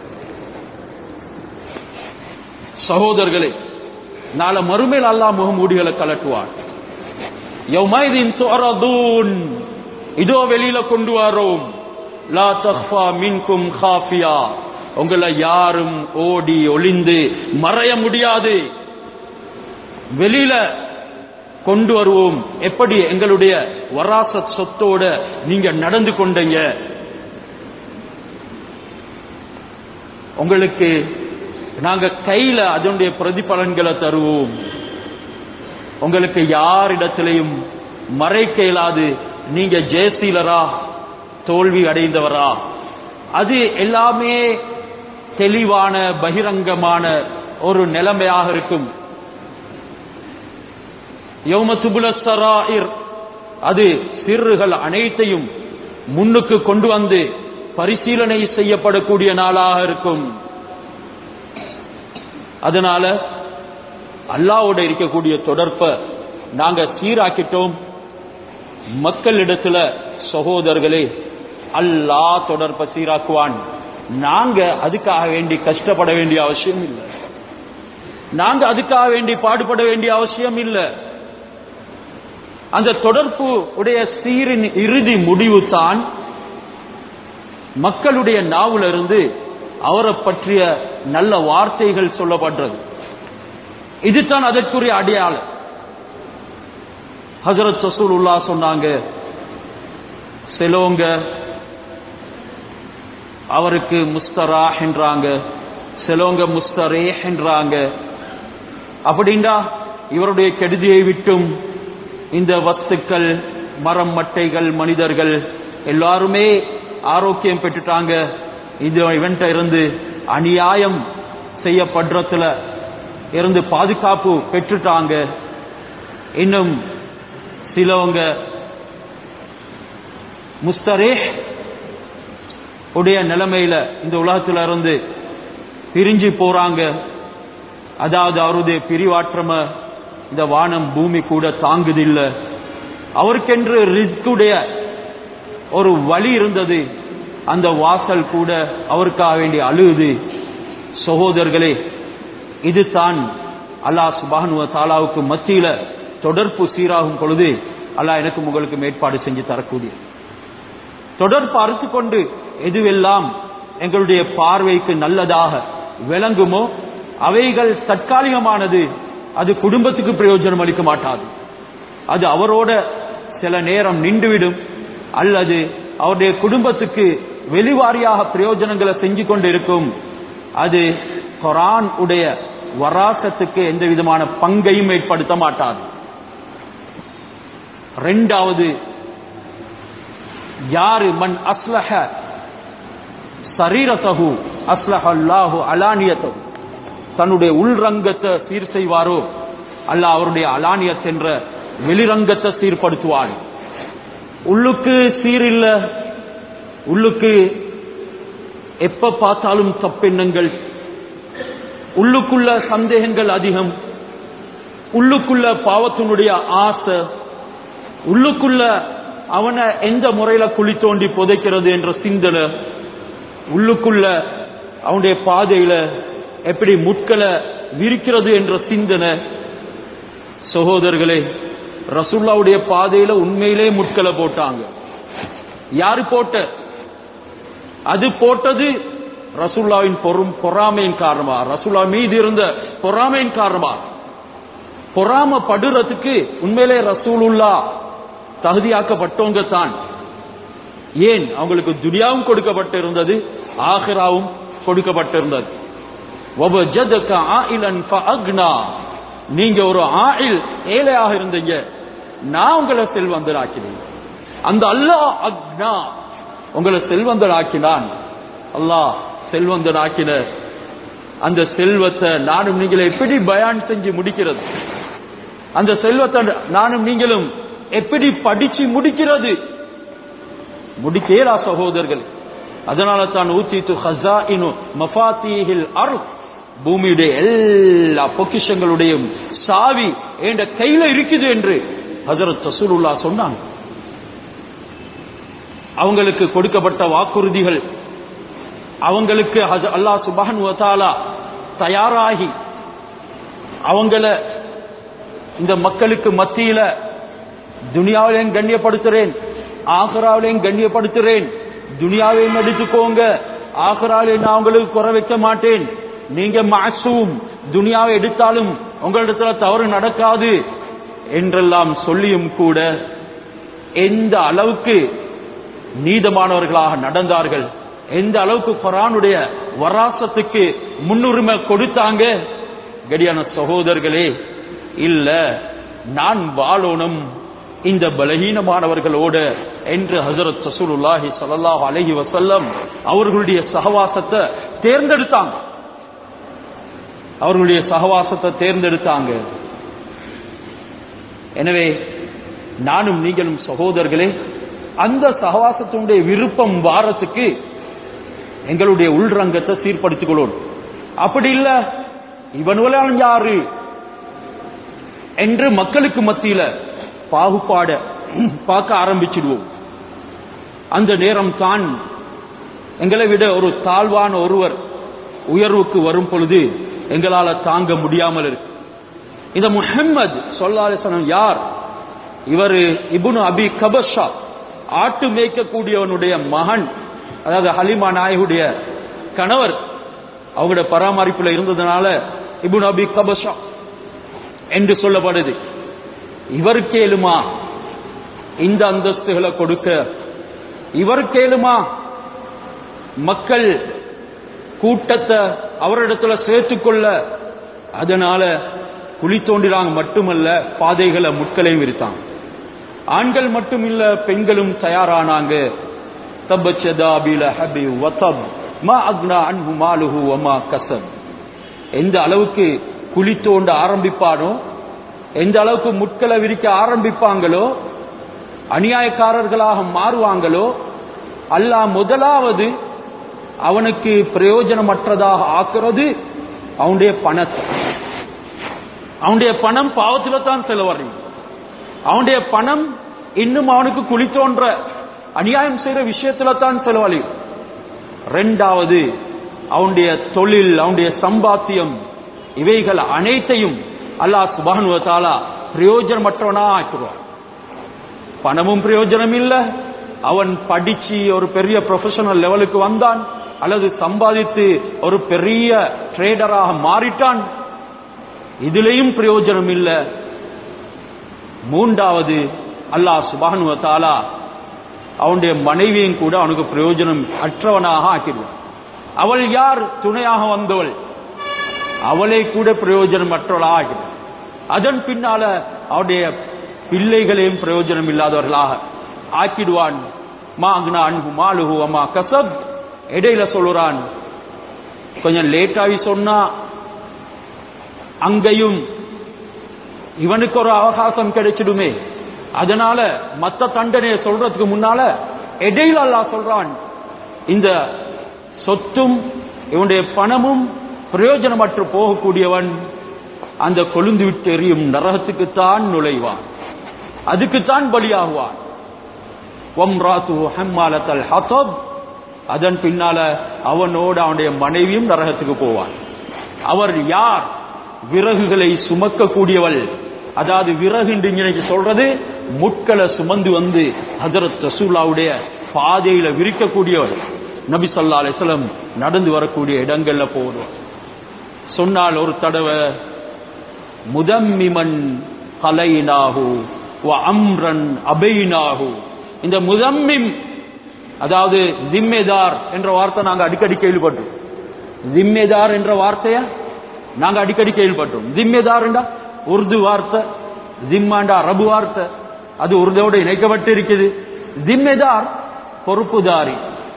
சகோதரர்களே நாளை மறுமையில் அல்லாஹ் முகமூடிகளை கலட்டுவான் யௌமைதின் துஅரதூன் இதோ வெளியில கொண்டு வரோம் லா தக்ஃபா மின்கும் காஃபியா உங்களை யாரும் ஓடி ஒளிந்து மறைய முடியாது வெளியில கொண்டு வருவோம் எப்படி எங்களுடைய வராசத் சொத்தோட நீங்க நடந்து கொண்டீங்க உங்களுக்கு நாங்க கையில அதனுடைய பிரதிபலன்களை தருவோம் உங்களுக்கு யாரிடத்திலையும் மறைக்க இயலாது நீங்க ஜெயசீலரா தோல்வி அடைந்தவரா அது எல்லாமே தெளிவான பகிரங்கமான ஒரு நிலைமையாக இருக்கும் யௌம துபுல சராயிர் அது சிறுகள் அனைத்தையும் முன்னுக்கு கொண்டு வந்து பரிசீலனை செய்யப்படக்கூடிய நாளாக இருக்கும் அதனால அல்லாவோட இருக்கக்கூடிய தொடர்பை நாங்க சீராக்கிட்டோம் மக்களிடத்துல சகோதரர்களே அல்லாஹ் தொடர்பை சீராக்குவான் நாங்க அதுக்காக வேண்டி கஷ்டப்பட வேண்டிய அவசியம் இல்லை நாங்க அதுக்காக வேண்டி பாடுபட வேண்டிய அவசியம் இல்லை அந்த தொடர்பு உடைய சீரின் இறுதி முடிவு தான் மக்களுடைய நாவுல இருந்து அவரை பற்றிய நல்ல வார்த்தைகள் சொல்லப்படுறது இதுதான் அதற்குரிய அடையாளம் ஹசரத் சசூலுல்லா சொன்னாங்க சிலவங்க அவருக்கு முஸ்தரா என்றாங்க சிலவங்க முஸ்தரே என்றாங்க அப்படின்னா இவருடைய கெடுதியை விட்டும் இந்த வஸ்துக்கள் மரம் மட்டைகள் மனிதர்கள் எல்லாருமே ஆரோக்கியம் பெற்றுட்டாங்க இந்த இவன்ட்ட இருந்து அநியாயம் செய்யப்படுறதுல இருந்து பாதுகாப்பு பெற்றுட்டாங்க இன்னும் சிலவங்க முஸ்தரே உடைய நிலைமையில இந்த உலகத்துல இருந்து பிரிஞ்சு போறாங்க அதாவது அவருடைய பிரிவாற்றம இந்த வானம் பூமி கூட தாங்குதில்லை அவருக்கென்று ரிஸ்குடைய ஒரு வழி இருந்தது அந்த வாசல் கூட அவருக்காக வேண்டி அழுகுது சகோதரர்களே இதுதான் அல்லாஹ் சுபானுவ தாலாவுக்கு மத்தியில தொடர்பு சீராகும் பொழுது அல்லாஹ் எனக்கும் உங்களுக்கு மேற்பாடு செஞ்சு தரக்கூடிய தொடர்பு அறுத்து கொண்டு எதுவெல்லாம் எங்களுடைய பார்வைக்கு நல்லதாக விளங்குமோ அவைகள் தற்காலிகமானது அது குடும்பத்துக்கு பிரயோஜனம் அளிக்க மாட்டாது அது அவரோட சில நேரம் நின்றுவிடும் அல்லது அவருடைய குடும்பத்துக்கு வெளிவாரியாக பிரயோஜனங்களை செஞ்சு கொண்டு இருக்கும் அது குரான் உடைய வராசத்துக்கு எந்த விதமான பங்கையும் ஏற்படுத்த மாட்டாது ரெண்டாவது யாரு மண் அஸ்லஹ சரீரத்தகு அஸ்லஹ அல்லாஹு அலானியத்தகு தன்னுடைய உள்ரங்கத்தை சீர் செய்வாரோ அல்ல அவருடைய அலானியத் என்ற வெளிரங்கத்தை சீர்படுத்துவான் உள்ளுக்கு சீரில்ல உள்ளுக்கு எப்ப பார்த்தாலும் தப்பெண்ணங்கள் உள்ளுக்குள்ள சந்தேகங்கள் அதிகம் உள்ளுக்குள்ள பாவத்தினுடைய ஆசை உள்ளுக்குள்ள அவனை எந்த முறையில குழி தோண்டி புதைக்கிறது என்ற சிந்தனை உள்ளுக்குள்ள அவனுடைய பாதையில எப்படி முட்களை விரிக்கிறது என்ற சிந்தனை சகோதரர்களே ரசுல்லாவுடைய பாதையில உண்மையிலே முட்களை போட்டாங்க யாரு போட்ட அது போட்டது ரசுல்லாவின் பொறும் பொறாமையின் காரணமா ரசுல்லா மீது இருந்த பொறாமையின் காரணமா பொறாம படுறதுக்கு உண்மையிலே ரசூலுல்லா தகுதியாக்கப்பட்டவங்க தான் ஏன் அவங்களுக்கு துனியாவும் கொடுக்கப்பட்டிருந்தது ஆஹிராவும் கொடுக்கப்பட்டிருந்தது وَوَجَدَكَ عَائِلًا فَأَغْنَى. நீங்க ஒரு ஆயில் ஏழையாக இருந்தீங்க நான் உங்களை செல்வந்தராக்கினேன் அந்த அல்லாஹ் அக்னா உங்களை செல்வந்தராக்கினான் அல்லாஹ் செல்வந்தராக்கின அந்த செல்வத்தை நானும் நீங்களும் எப்படி பயான் செஞ்சு முடிக்கிறது அந்த செல்வத்தை நானும் நீங்களும் எப்படி படிச்சு முடிக்கிறது முடிக்கேரா சகோதரர்கள் அதனால தான் ஊத்தித்து ஹசா இனு மஃபாத்தீஹில் அருள் பூமியுடைய எல்லா பொக்கிஷங்களுடைய சாவி என்ற கையில இருக்குது என்று ஹசரத் ரசூலுல்லா சொன்னாங்க அவங்களுக்கு கொடுக்கப்பட்ட வாக்குறுதிகள் அவங்களுக்கு ஹஜ- அல்லாஹ் சுபஹன் வதாலா தயாராகி அவங்கள இந்த மக்களுக்கு மத்தியில துனியாவிலையும் கண்ணியப்படுத்துறேன் ஆகராவிலையும் கண்ணியப்படுத்துறேன் துனியாவையும் எடுத்துக்கோங்க ஆகராவிலே நான் உங்களுக்கு குறை வைக்க மாட்டேன் நீங்க மாசூம் துனியாவை எடுத்தாலும் உங்களிடத்துல தவறு நடக்காது என்றெல்லாம் சொல்லியும் கூட எந்த அளவுக்கு நீதமானவர்களாக நடந்தார்கள் எந்த அளவுக்கு குரானுடைய வராசத்துக்கு முன்னுரிமை கொடுத்தாங்க கடியான சகோதரர்களே இல்ல நான் வாழணும் இந்த பலகீனமானவர்களோடு என்று ஹசரத் சசூலுல்லாஹி ஸல்லல்லாஹு அலைஹி வஸல்லம் அவர்களுடைய சகவாசத்தை தேர்ந்தெடுத்தாங்க அவர்களுடைய சகவாசத்தை தேர்ந்தெடுத்தாங்க எனவே நானும் நீங்களும் சகோதரர்களே அந்த சகவாசத்தினுடைய விருப்பம் வாரத்துக்கு எங்களுடைய உள்ரங்கத்தை சீர்படுத்திக் கொள்ளணும் அப்படி இல்ல இவனுவெல்லாம் யாரு என்று மக்களுக்கு மத்தியில பாகுபாட பார்க்க ஆரம்பிச்சிடுவோம் அந்த நேரம் தான் எங்களை விட ஒரு தாழ்வான ஒருவர் உயர்வுக்கு வரும் பொழுது எங்களால தாங்க முடியாமல் இருக்கு இந்த முஹம்மது சொல்லாலிசனம் யார் இவர் இப்னு அபி கபஷா ஆட்டு மேய்க்கக்கூடியவனுடைய மகன் அதாவது ஹலிமா நாயகுடைய கணவர் அவங்களுடைய பராமரிப்புல இருந்ததுனால இப்னு அபி கபஷா என்று சொல்லப்படுது இவர் கேளுமா இந்த அந்தஸ்துகளை கொடுக்க இவர் கேளுமா மக்கள் கூட்டத்தை அவரிடத்துல சேர்த்துக்கொள்ள அதனால குழி தோண்டினாங்க மட்டுமல்ல பாதைகளை முட்களையும் விரித்தாங்க ஆண்கள் மட்டும் இல்ல பெண்களும் தயாரானாங்க தப்பச்சதா பில ஹபி வதப் மா அக்னா அன்ஹு மாலுஹு வமா கசப் எந்த அளவுக்கு குழி தோண்ட ஆரம்பிப்பானோ எந்த அளவுக்கு முட்களை விரிக்க ஆரம்பிப்பாங்களோ அநியாயக்காரர்களாக மாறுவாங்களோ அல்லாஹ் முதலாவது அவனுக்கு பிரயோஜனமற்றதாக ஆக்குறது அவனுடைய பணத்தை அவனுடைய பணம் பாவத்தில தான் செலவழியும் அவனுடைய பணம் இன்னும் அவனுக்கு குழி தோன்ற அநியாயம் செய்யற விஷயத்துல தான் செலவழியும் ரெண்டாவது அவனுடைய தொழில் அவனுடைய சம்பாத்தியம் இவைகள் அனைத்தையும் அல்லாஹ் சுபானுவ தாலா பிரயோஜனமற்றவனா ஆக்குவான் பணமும் பிரயோஜனம் இல்ல அவன் படிச்சு ஒரு பெரிய ப்ரொஃபஷனல் லெவலுக்கு வந்தான் அல்லது சம்பாதித்து ஒரு பெரிய ட்ரேடராக மாறிட்டான் இதுலயும் பிரயோஜனம் இல்ல மூன்றாவது அல்லாஹ் சுபானுவ தாலா அவனுடைய மனைவியும் கூட அவனுக்கு பிரயோஜனம் அற்றவனாக ஆக்கிடுவான் அவள் யார் துணையாக வந்தவள் அவளை கூட பிரயோஜனம் அற்றவளாக ஆக்கிடுவான் அதன் பின்னால அவருடைய பிள்ளைகளையும் பிரயோஜனம் இல்லாதவர்களாக ஆக்கிடுவான் மா அக்னா அன்பு மாலுகு அம்மா கசப் இடையில சொல்லுறான் கொஞ்சம் லேட்டாகி சொன்னா அங்கேயும் இவனுக்கு ஒரு அவகாசம் கிடைச்சிடுமே அதனால மத்த தண்டனையை சொல்றதுக்கு முன்னால இடையில அல்லாஹ் சொல்றான் இந்த சொத்தும் இவனுடைய பணமும் பிரயோஜனமற்று போகக்கூடியவன் அந்த கொழுந்து விட்டு எரியும் நரகத்துக்குத்தான் நுழைவான் அதுக்குத்தான் பலியாகுவான் ஒம்ராத்து ஹம்மாலத்தல் ஹத்தப் அதன் பின்னால அவனோடு அவனுடைய மனைவியும் நரகத்துக்கு போவான் அவர் யார் விறகுகளை சுமக்கக்கூடியவள் அதாவது விறகு என்று இன்னைக்கு சொல்றது முட்களை சுமந்து வந்து ஹஜரத் ரசூலாவுடைய பாதையில விரிக்கக்கூடியவர் நபி சொல்லா அலிஸ்லம் நடந்து வரக்கூடிய இடங்கள்ல போடுவார் சொன்னால் ஒரு தடவை முதம்மிமன் கலைனாகு அம்ரன் அபைனாகு இந்த முதம்மிம் அதாவது திம்மெதார் என்ற வார்த்தை நாங்க அடிக்கடி கேள்விப்பட்டோம் திம்மெதார் என்ற வார்த்தைய நாங்க அடிக்கடி கேள்விப்பட்டோம் திம்மெதார் என்றா உருது வார்த்தை திம்மாண்டா அரபு வார்த்தை அது உருதோடு இணைக்கப்பட்டு இருக்குது திம்மெதார் பொறுப்புதாரி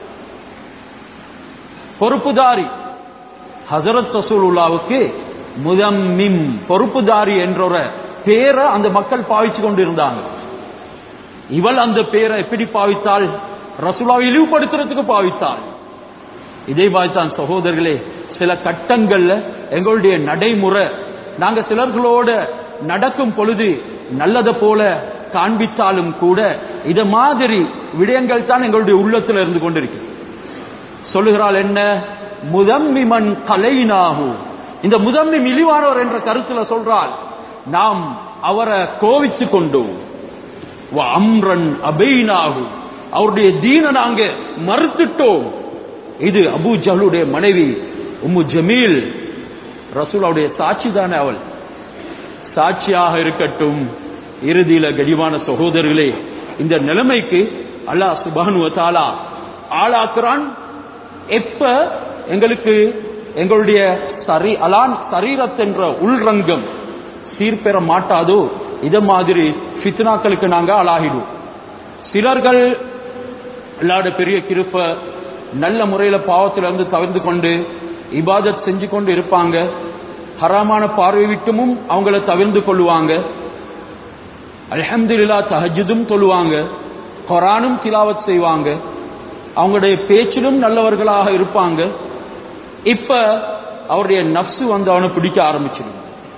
பொறுப்புதாரி ஹசரத் ரசூலுல்லாவுக்கு முதம்மிம் பொறுப்புதாரி என்ற ஒரு பேரை அந்த மக்கள் பாவிச்சு கொண்டிருந்தாங்க இவள் அந்த பேரை எப்படி பாவித்தாள் ரசூலாவை இழிவுபடுத்துறதுக்கு பாவித்தாள் இதே பாய்த்தான் சகோதரர்களே சில கட்டங்கள்ல எங்களுடைய நடைமுறை நாங்க சிலர்களோட நடக்கும் பொழுது நல்லதை போல காண்பித்தாலும் கூட இத மாதிரி விடயங்கள் தான் எங்களுடைய உள்ளத்துல இருந்து கொண்டிருக்கு சொல்லுகிறாள் என்ன முதம்மிமன் கலைனாகு இந்த முதம்மிம் இழிவானவர் என்ற கருத்துல சொல்றாள் நாம் அவரை கோவிச்சு கொண்டோம் அம்ரன் அபைனாகு அவருடைய தீன நாங்க மறுத்துட்டோம் இது அபு ஜஹலுடைய மனைவி உம்மு ஜமீல் ரசூலாவுடைய சாட்சி தானே அவள் சாட்சியாக இருக்கட்டும் இறுதியில கடிவான சகோதரர்களே இந்த நிலைமைக்கு அல்லாஹ் சுபானு தாலா ஆளாக்குறான் எப்ப எங்களுக்கு எங்களுடைய சரி அலான் சரீரத்தென்ற உள்ரங்கம் சீர்பெற மாட்டாதோ இத மாதிரி ஃபித்னாக்களுக்கு நாங்க ஆளாகிடுவோம் சிலர்கள் எல்லாட பெரிய கிருப்ப நல்ல முறையில பாவத்திலிருந்து தவிர்த்து கொண்டு இபாதத் செஞ்சு கொண்டு இருப்பாங்க ஹராமான பார்வை விட்டுமும் அவங்கள தவிர்ந்து கொள்ளுவாங்க அல்ஹம்துலில்லா தஹஜுதும் தொழுவாங்க குரானும் திலாவத் செய்வாங்க அவங்களுடைய பேச்சிலும் நல்லவர்களாக இருப்பாங்க இப்ப அவருடைய நப்சு வந்து அவனை பிடிக்க ஆரம்பிச்சிடும்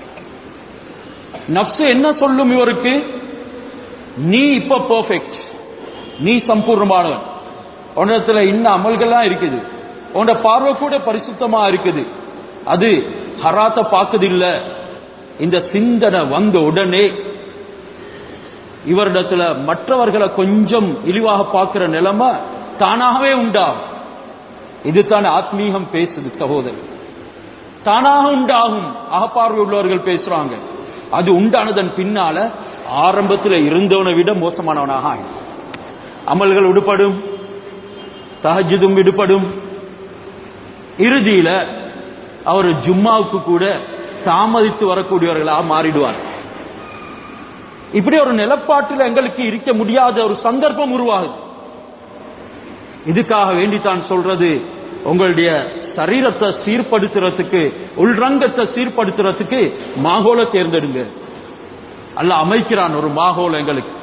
நப்சு என்ன சொல்லும் இவருக்கு நீ இப்ப பெர்ஃபெக்ட் நீ சம்பூர்ணமானவன் உன்னத்துல இன்னும் அமல்கள்லாம் இருக்குது உன்னோட பார்வை கூட பரிசுத்தமா இருக்குது அது ஹராத்த பார்க்குது இல்ல இந்த சிந்தனை வந்த உடனே இவரிடத்துல மற்றவர்களை கொஞ்சம் இழிவாக பார்க்கிற நிலைமை தானாகவே உண்டாகும் இதுதான் ஆத்மீகம் பேசுது சகோதரர் தானாக உண்டாகும் அகப்பார்வை உள்ளவர்கள் பேசுறாங்க அது உண்டானதன் பின்னால ஆரம்பத்தில் இருந்தவனை விட மோசமானவனாக ஆகும் அமல்கள் விடுபடும் தஹஜுதும் விடுபடும் இறுதியில அவர் ஜும்மாவுக்கு கூட தாமதித்து வரக்கூடியவர்களாக மாறிடுவார் இப்படி ஒரு நிலப்பாட்டில் எங்களுக்கு இருக்க முடியாத ஒரு சந்தர்ப்பம் உருவாகுது இதுக்காக வேண்டித்தான் சொல்றது உங்களுடைய சரீரத்தை சீர்படுத்துறதுக்கு உள்ரங்கத்தை சீர்படுத்துறதுக்கு மாகோல தேர்ந்தெடுங்க அல்ல அமைக்கிறான் ஒரு மாகோல எங்களுக்கு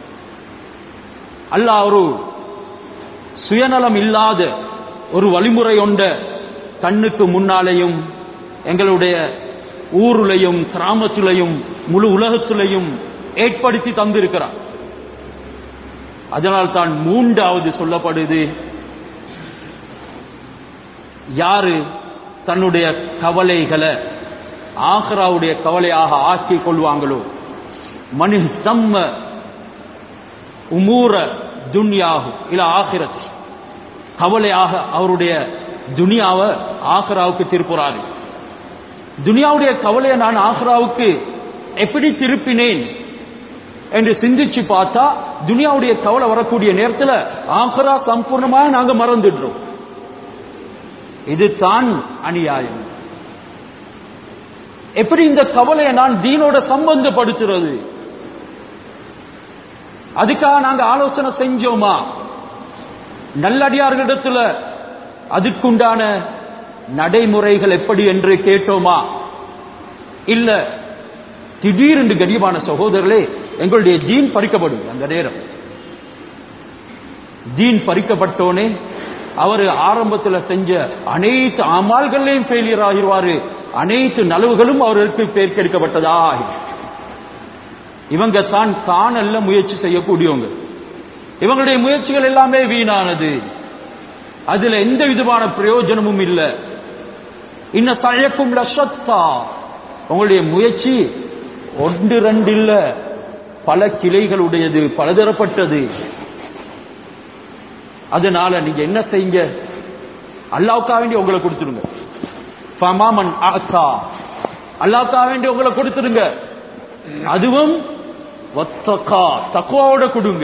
அல்ல ஒரு சுயநலம் இல்லாத ஒரு வழிமுறை ஒன்ற கண்ணுக்கு முன்னாலேயும் எங்களுடைய ஊருலையும் கிராமத்திலையும் முழு உலகத்திலையும் ஏற்படுத்தி தந்திருக்கிறார் அதனால் தான் மூன்றாவது சொல்லப்படுது யாரு தன்னுடைய கவலைகளை ஆஹ்ராவுடைய கவலையாக ஆக்கிக் கொள்வாங்களோ மனு தம்ம உமூர துன்யாகும் இல்ல ஆகிரத்து கவலையாக அவருடைய துனியாவை ஆஹ்ராவுக்கு திருப்புறாரு துனியாவுடைய கவலையை நான் ஆஹ்ராவுக்கு எப்படி திருப்பினேன் என்று சிந்திச்சு பார்த்தா துனியாவுடைய கவலை வரக்கூடிய நேரத்தில் ஆஹ்ரா சம்பூர்ணமாக நாங்க மறந்துடுறோம் இது தான் அநியாயம் எப்படி இந்த கவலையை நான் தீனோட சம்பந்தப்படுத்துறது அதுக்காக நாங்க ஆலோசனை செஞ்சோமா நல்லடியார்களிடத்துல அதுக்குண்டான நடைமுறைகள் எப்படி என்று கேட்டோமா இல்ல திடீரென்று கண்ணியமான சகோதரர்களே எங்களுடைய தீன் பறிக்கப்படும் அந்த நேரம் தீன் பறிக்கப்பட்டோனே அவர் ஆரம்பத்தில் செஞ்ச அனைத்து அமால்களையும் ஃபெயிலியர் ஆகிடுவாரு அனைத்து நலவுகளும் அவர்களுக்கு பேர்க்கெடுக்கப்பட்டதா ஆகிடும் இவங்க தான் தானல்ல முயற்சி செய்யக்கூடியவங்க இவங்களுடைய முயற்சிகள் எல்லாமே வீணானது அதுல எந்த விதமான பிரயோஜனமும் இல்லை இன்ன சழக்கும் லட்சத்தா உங்களுடைய முயற்சி ஒன்று ரெண்டு இல்ல பல கிளைகளுடையது பலதரப்பட்டது அதனால நீங்க என்ன செய்யுங்க அல்லாவுக்காக வேண்டி உங்களை கொடுத்துருங்க ஃபமாமன் ஆசா அல்லாவுக்காக வேண்டி உங்களை கொடுத்துருங்க அதுவும் வத்தகா தக்குவாவோட கொடுங்க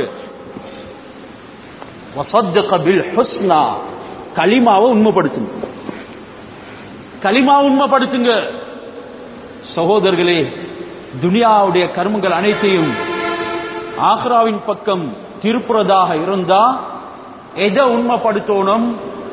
வசத்தக பில் ஹுஸ்னா கலிமாவை உண்மைப்படுத்துங்க கலிமா உண்மைப்படுத்துங்க சகோதரர்களே துனியாவுடைய கர்மங்கள் அனைத்தையும் ஆக்ராவின் பக்கம் திருப்புறதாக இருந்தா எதை உண்மைப்படுத்தணும்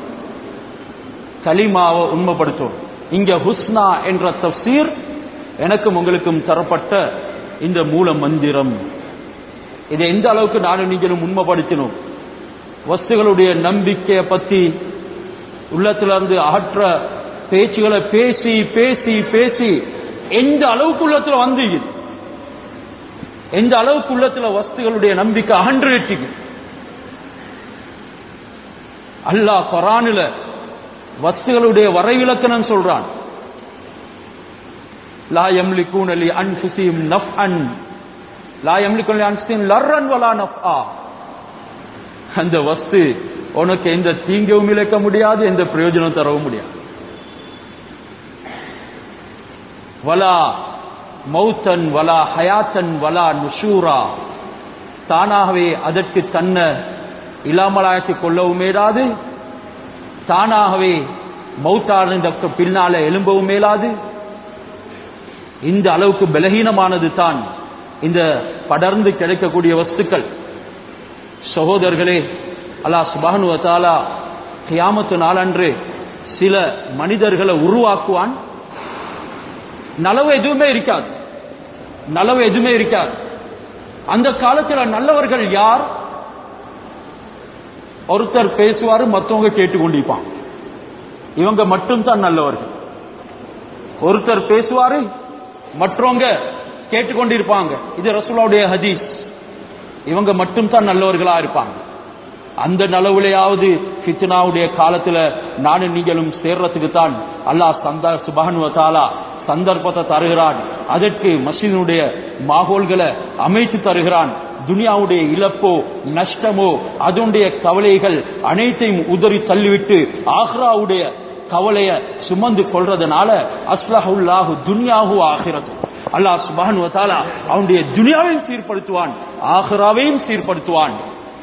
கலிமாவை உண்மைப்படுத்தணும் இங்க ஹுஸ்னா என்ற தப்சீர் எனக்கும் உங்களுக்கும் தரப்பட்ட இந்த மூல மந்திரம் இதை எந்த அளவுக்கு நானும் நீங்களும் உண்மைப்படுத்தினோம் வஸ்துகளுடைய நம்பிக்கையை பத்தி உள்ளத்திலிருந்து அகற்ற பேச்சுகளை பேசி பேசி பேசி எந்த அளவுக்கு உள்ளத்துல வந்து எந்த அளவுக்கு உள்ளத்துல வஸ்துகளுடைய நம்பிக்கை அகன்றுக்கு அல்லாஹ் குரானில வஸ்துகளுடைய வரைவிலக்கணம் சொல்றான் லா யம்லிகூன லி அன்ஃபுஸிஹிம் நஃப்அன் லா யம்லிகூன லி அன்ஃபுஸிஹிம் லர்ரன் வலா நஃப்ஆ அந்த வஸ்து உனக்கு எந்த தீங்கவும் இழைக்க முடியாது எந்த பிரயோஜனம் தரவும் முடியாது வலா மௌத்தன் வலா ஹயாத்தன் வலா நுஷூரா தானாகவே அதற்கு தன்னை இல்லாமலாக்கி கொள்ளவும் மேலாது தானாகவே மௌத்தானதற்கு பின்னால எலும்பவும் மேலாது இந்த அளவுக்கு பலகீனமானது தான் இந்த படர்ந்து கிடைக்கக்கூடிய வஸ்துக்கள் சகோதரர்களே அல்லாஹ் சுபானு வத்தாலா கியாமத்து நாளன்று சில மனிதர்களை உருவாக்குவான் நலவு எதுவுமே இருக்காது நலவு எதுவுமே இருக்காது அந்த காலத்தில் நல்லவர்கள் யார் ஒருத்தர் பேசுவாரு மற்றவங்க கேட்டுக்கொண்டிருப்பான் இவங்க மட்டும்தான் நல்லவர்கள் ஒருத்தர் பேசுவாரு மற்றவங்க கேட்டுக்கொண்டிருப்பாங்க இது ரசூலாவுடைய ஹதீஸ் இவங்க மட்டும்தான் நல்லவர்களா இருப்பாங்க அந்த நலவுலையாவது ஃபித்னாவுடைய காலத்துல நானும் நீங்களும் சேர்றதுக்கு தான் அல்லாஹ் சந்தா சுபானுவத்தாலா சந்தர்ப்பத்தை தருகிறான் அதற்கு மசீதனுடைய மாகோல்களை அமைத்து தருகிறான் துனியாவுடைய இழப்போ நஷ்டமோ அதனுடைய கவலைகள் அனைத்தையும் உதறி தள்ளிவிட்டு ஆக்ராவுடைய கவலைய சுமந்து கொள்றதுனால அஸ்லஹுல்லாஹு துனியாஹு ஆகிறது அல்லாஹ் சுபான் வத்தாலா அவனுடைய துனியாவையும் சீர்படுத்துவான் ஆஹ்ராவையும் சீர்படுத்துவான்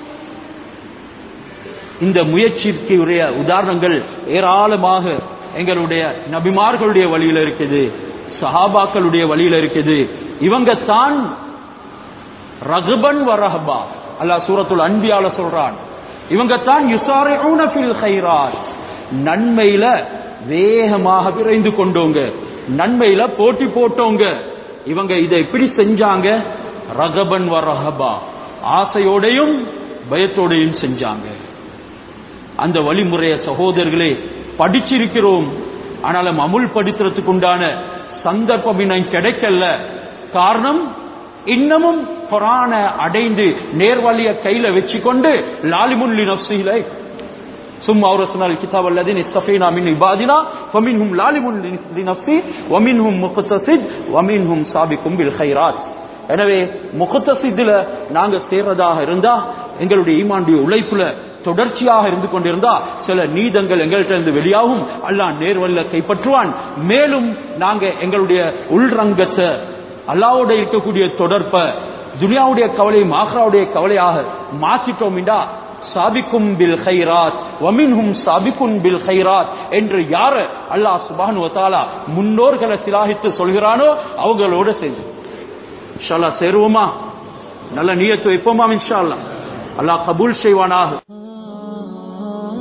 இந்த முயற்சிக்கு உரிய உதாரணங்கள் ஏராளமாக எங்களுடைய நபிமார்களுடைய வழியில இருக்குது சஹாபாக்களுடைய வழியில இருக்குது இவங்க தான் ரகுபன் வரஹபா அல்லாஹ் சூரத்துல் அன்பியால சொல்றான் இவங்க தான் யுசாரிஊன ஃபில் கைராத் நன்மையில வேகமாக விரைந்து கொண்டோங்க நன்மையில போட்டி போட்டோங்க இவங்க இதை எப்படி செஞ்சாங்க ரகபன் வரஹபா ஆசையோடையும் பயத்தோடையும் செஞ்சாங்க அந்த வழிமுறைய சகோதரர்களே படிச்சிருக்கிறோம் ஆனாலும் அமுல் படித்துறதுக்கு உண்டான சந்தர்ப்பம் இன்னும் கிடைக்கல காரணம் இன்னமும் குரான அடைந்து நேர்வழிய கையில வச்சுக்கொண்டு லாலிமுல்லி நப்சிலை ثم أورثنا الكتاب الذين استفينا من عبادنا فمنهم ظالم لنفسه ومنهم مقتصد ومنهم سابق بالخيرات எனவே முகத்தசித்துல நாங்க சேர்றதாக இருந்தா எங்களுடைய ஈமானுடைய உழைப்புல தொடர்ச்சியாக இருந்து கொண்டிருந்தா சில நீதங்கள் எங்கள்கிட்ட இருந்து வெளியாகும் அல்லாஹ் நேர்வல்ல கைப்பற்றுவான் மேலும் நாங்க எங்களுடைய உள்ரங்கத்தை அல்லாவோட இருக்கக்கூடிய தொடர்ப துனியாவுடைய கவலையும் ஆக்ராவுடைய கவலையாக மாற்றிட்டோம்டா சாபிக்கும் பில் ஹைராத் வமின்ஹும் சாபிக்கும் பில் ஹைராத் என்று யார அல்லாஹ் சுபானு வத்தாலா முன்னோர்களை சிலாகித்து சொல்கிறானோ அவங்களோட சேர்ந்து இன்ஷால்லா சேருவோமா நல்ல நியத்து வைப்போமா இன்ஷா அல்லாஹ் அல்லாஹ் கபூல் செய்வானாக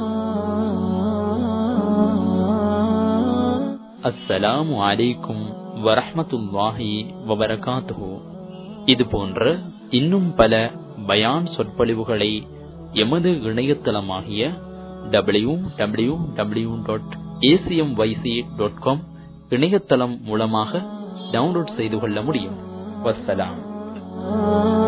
அஸ்ஸலாமு அலைக்கும் வரஹ்மத்துல்லாஹி வபரகாத்துஹு இது போன்ற இன்னும் பல பயான் சொற்பொழிவுகளை எமது இணையதளமாகிய W W W dot ACM Y C dot com இணையதளம் மூலமாக டவுன்லோட் செய்து கொள்ள முடியும் வஸ்ஸலாம்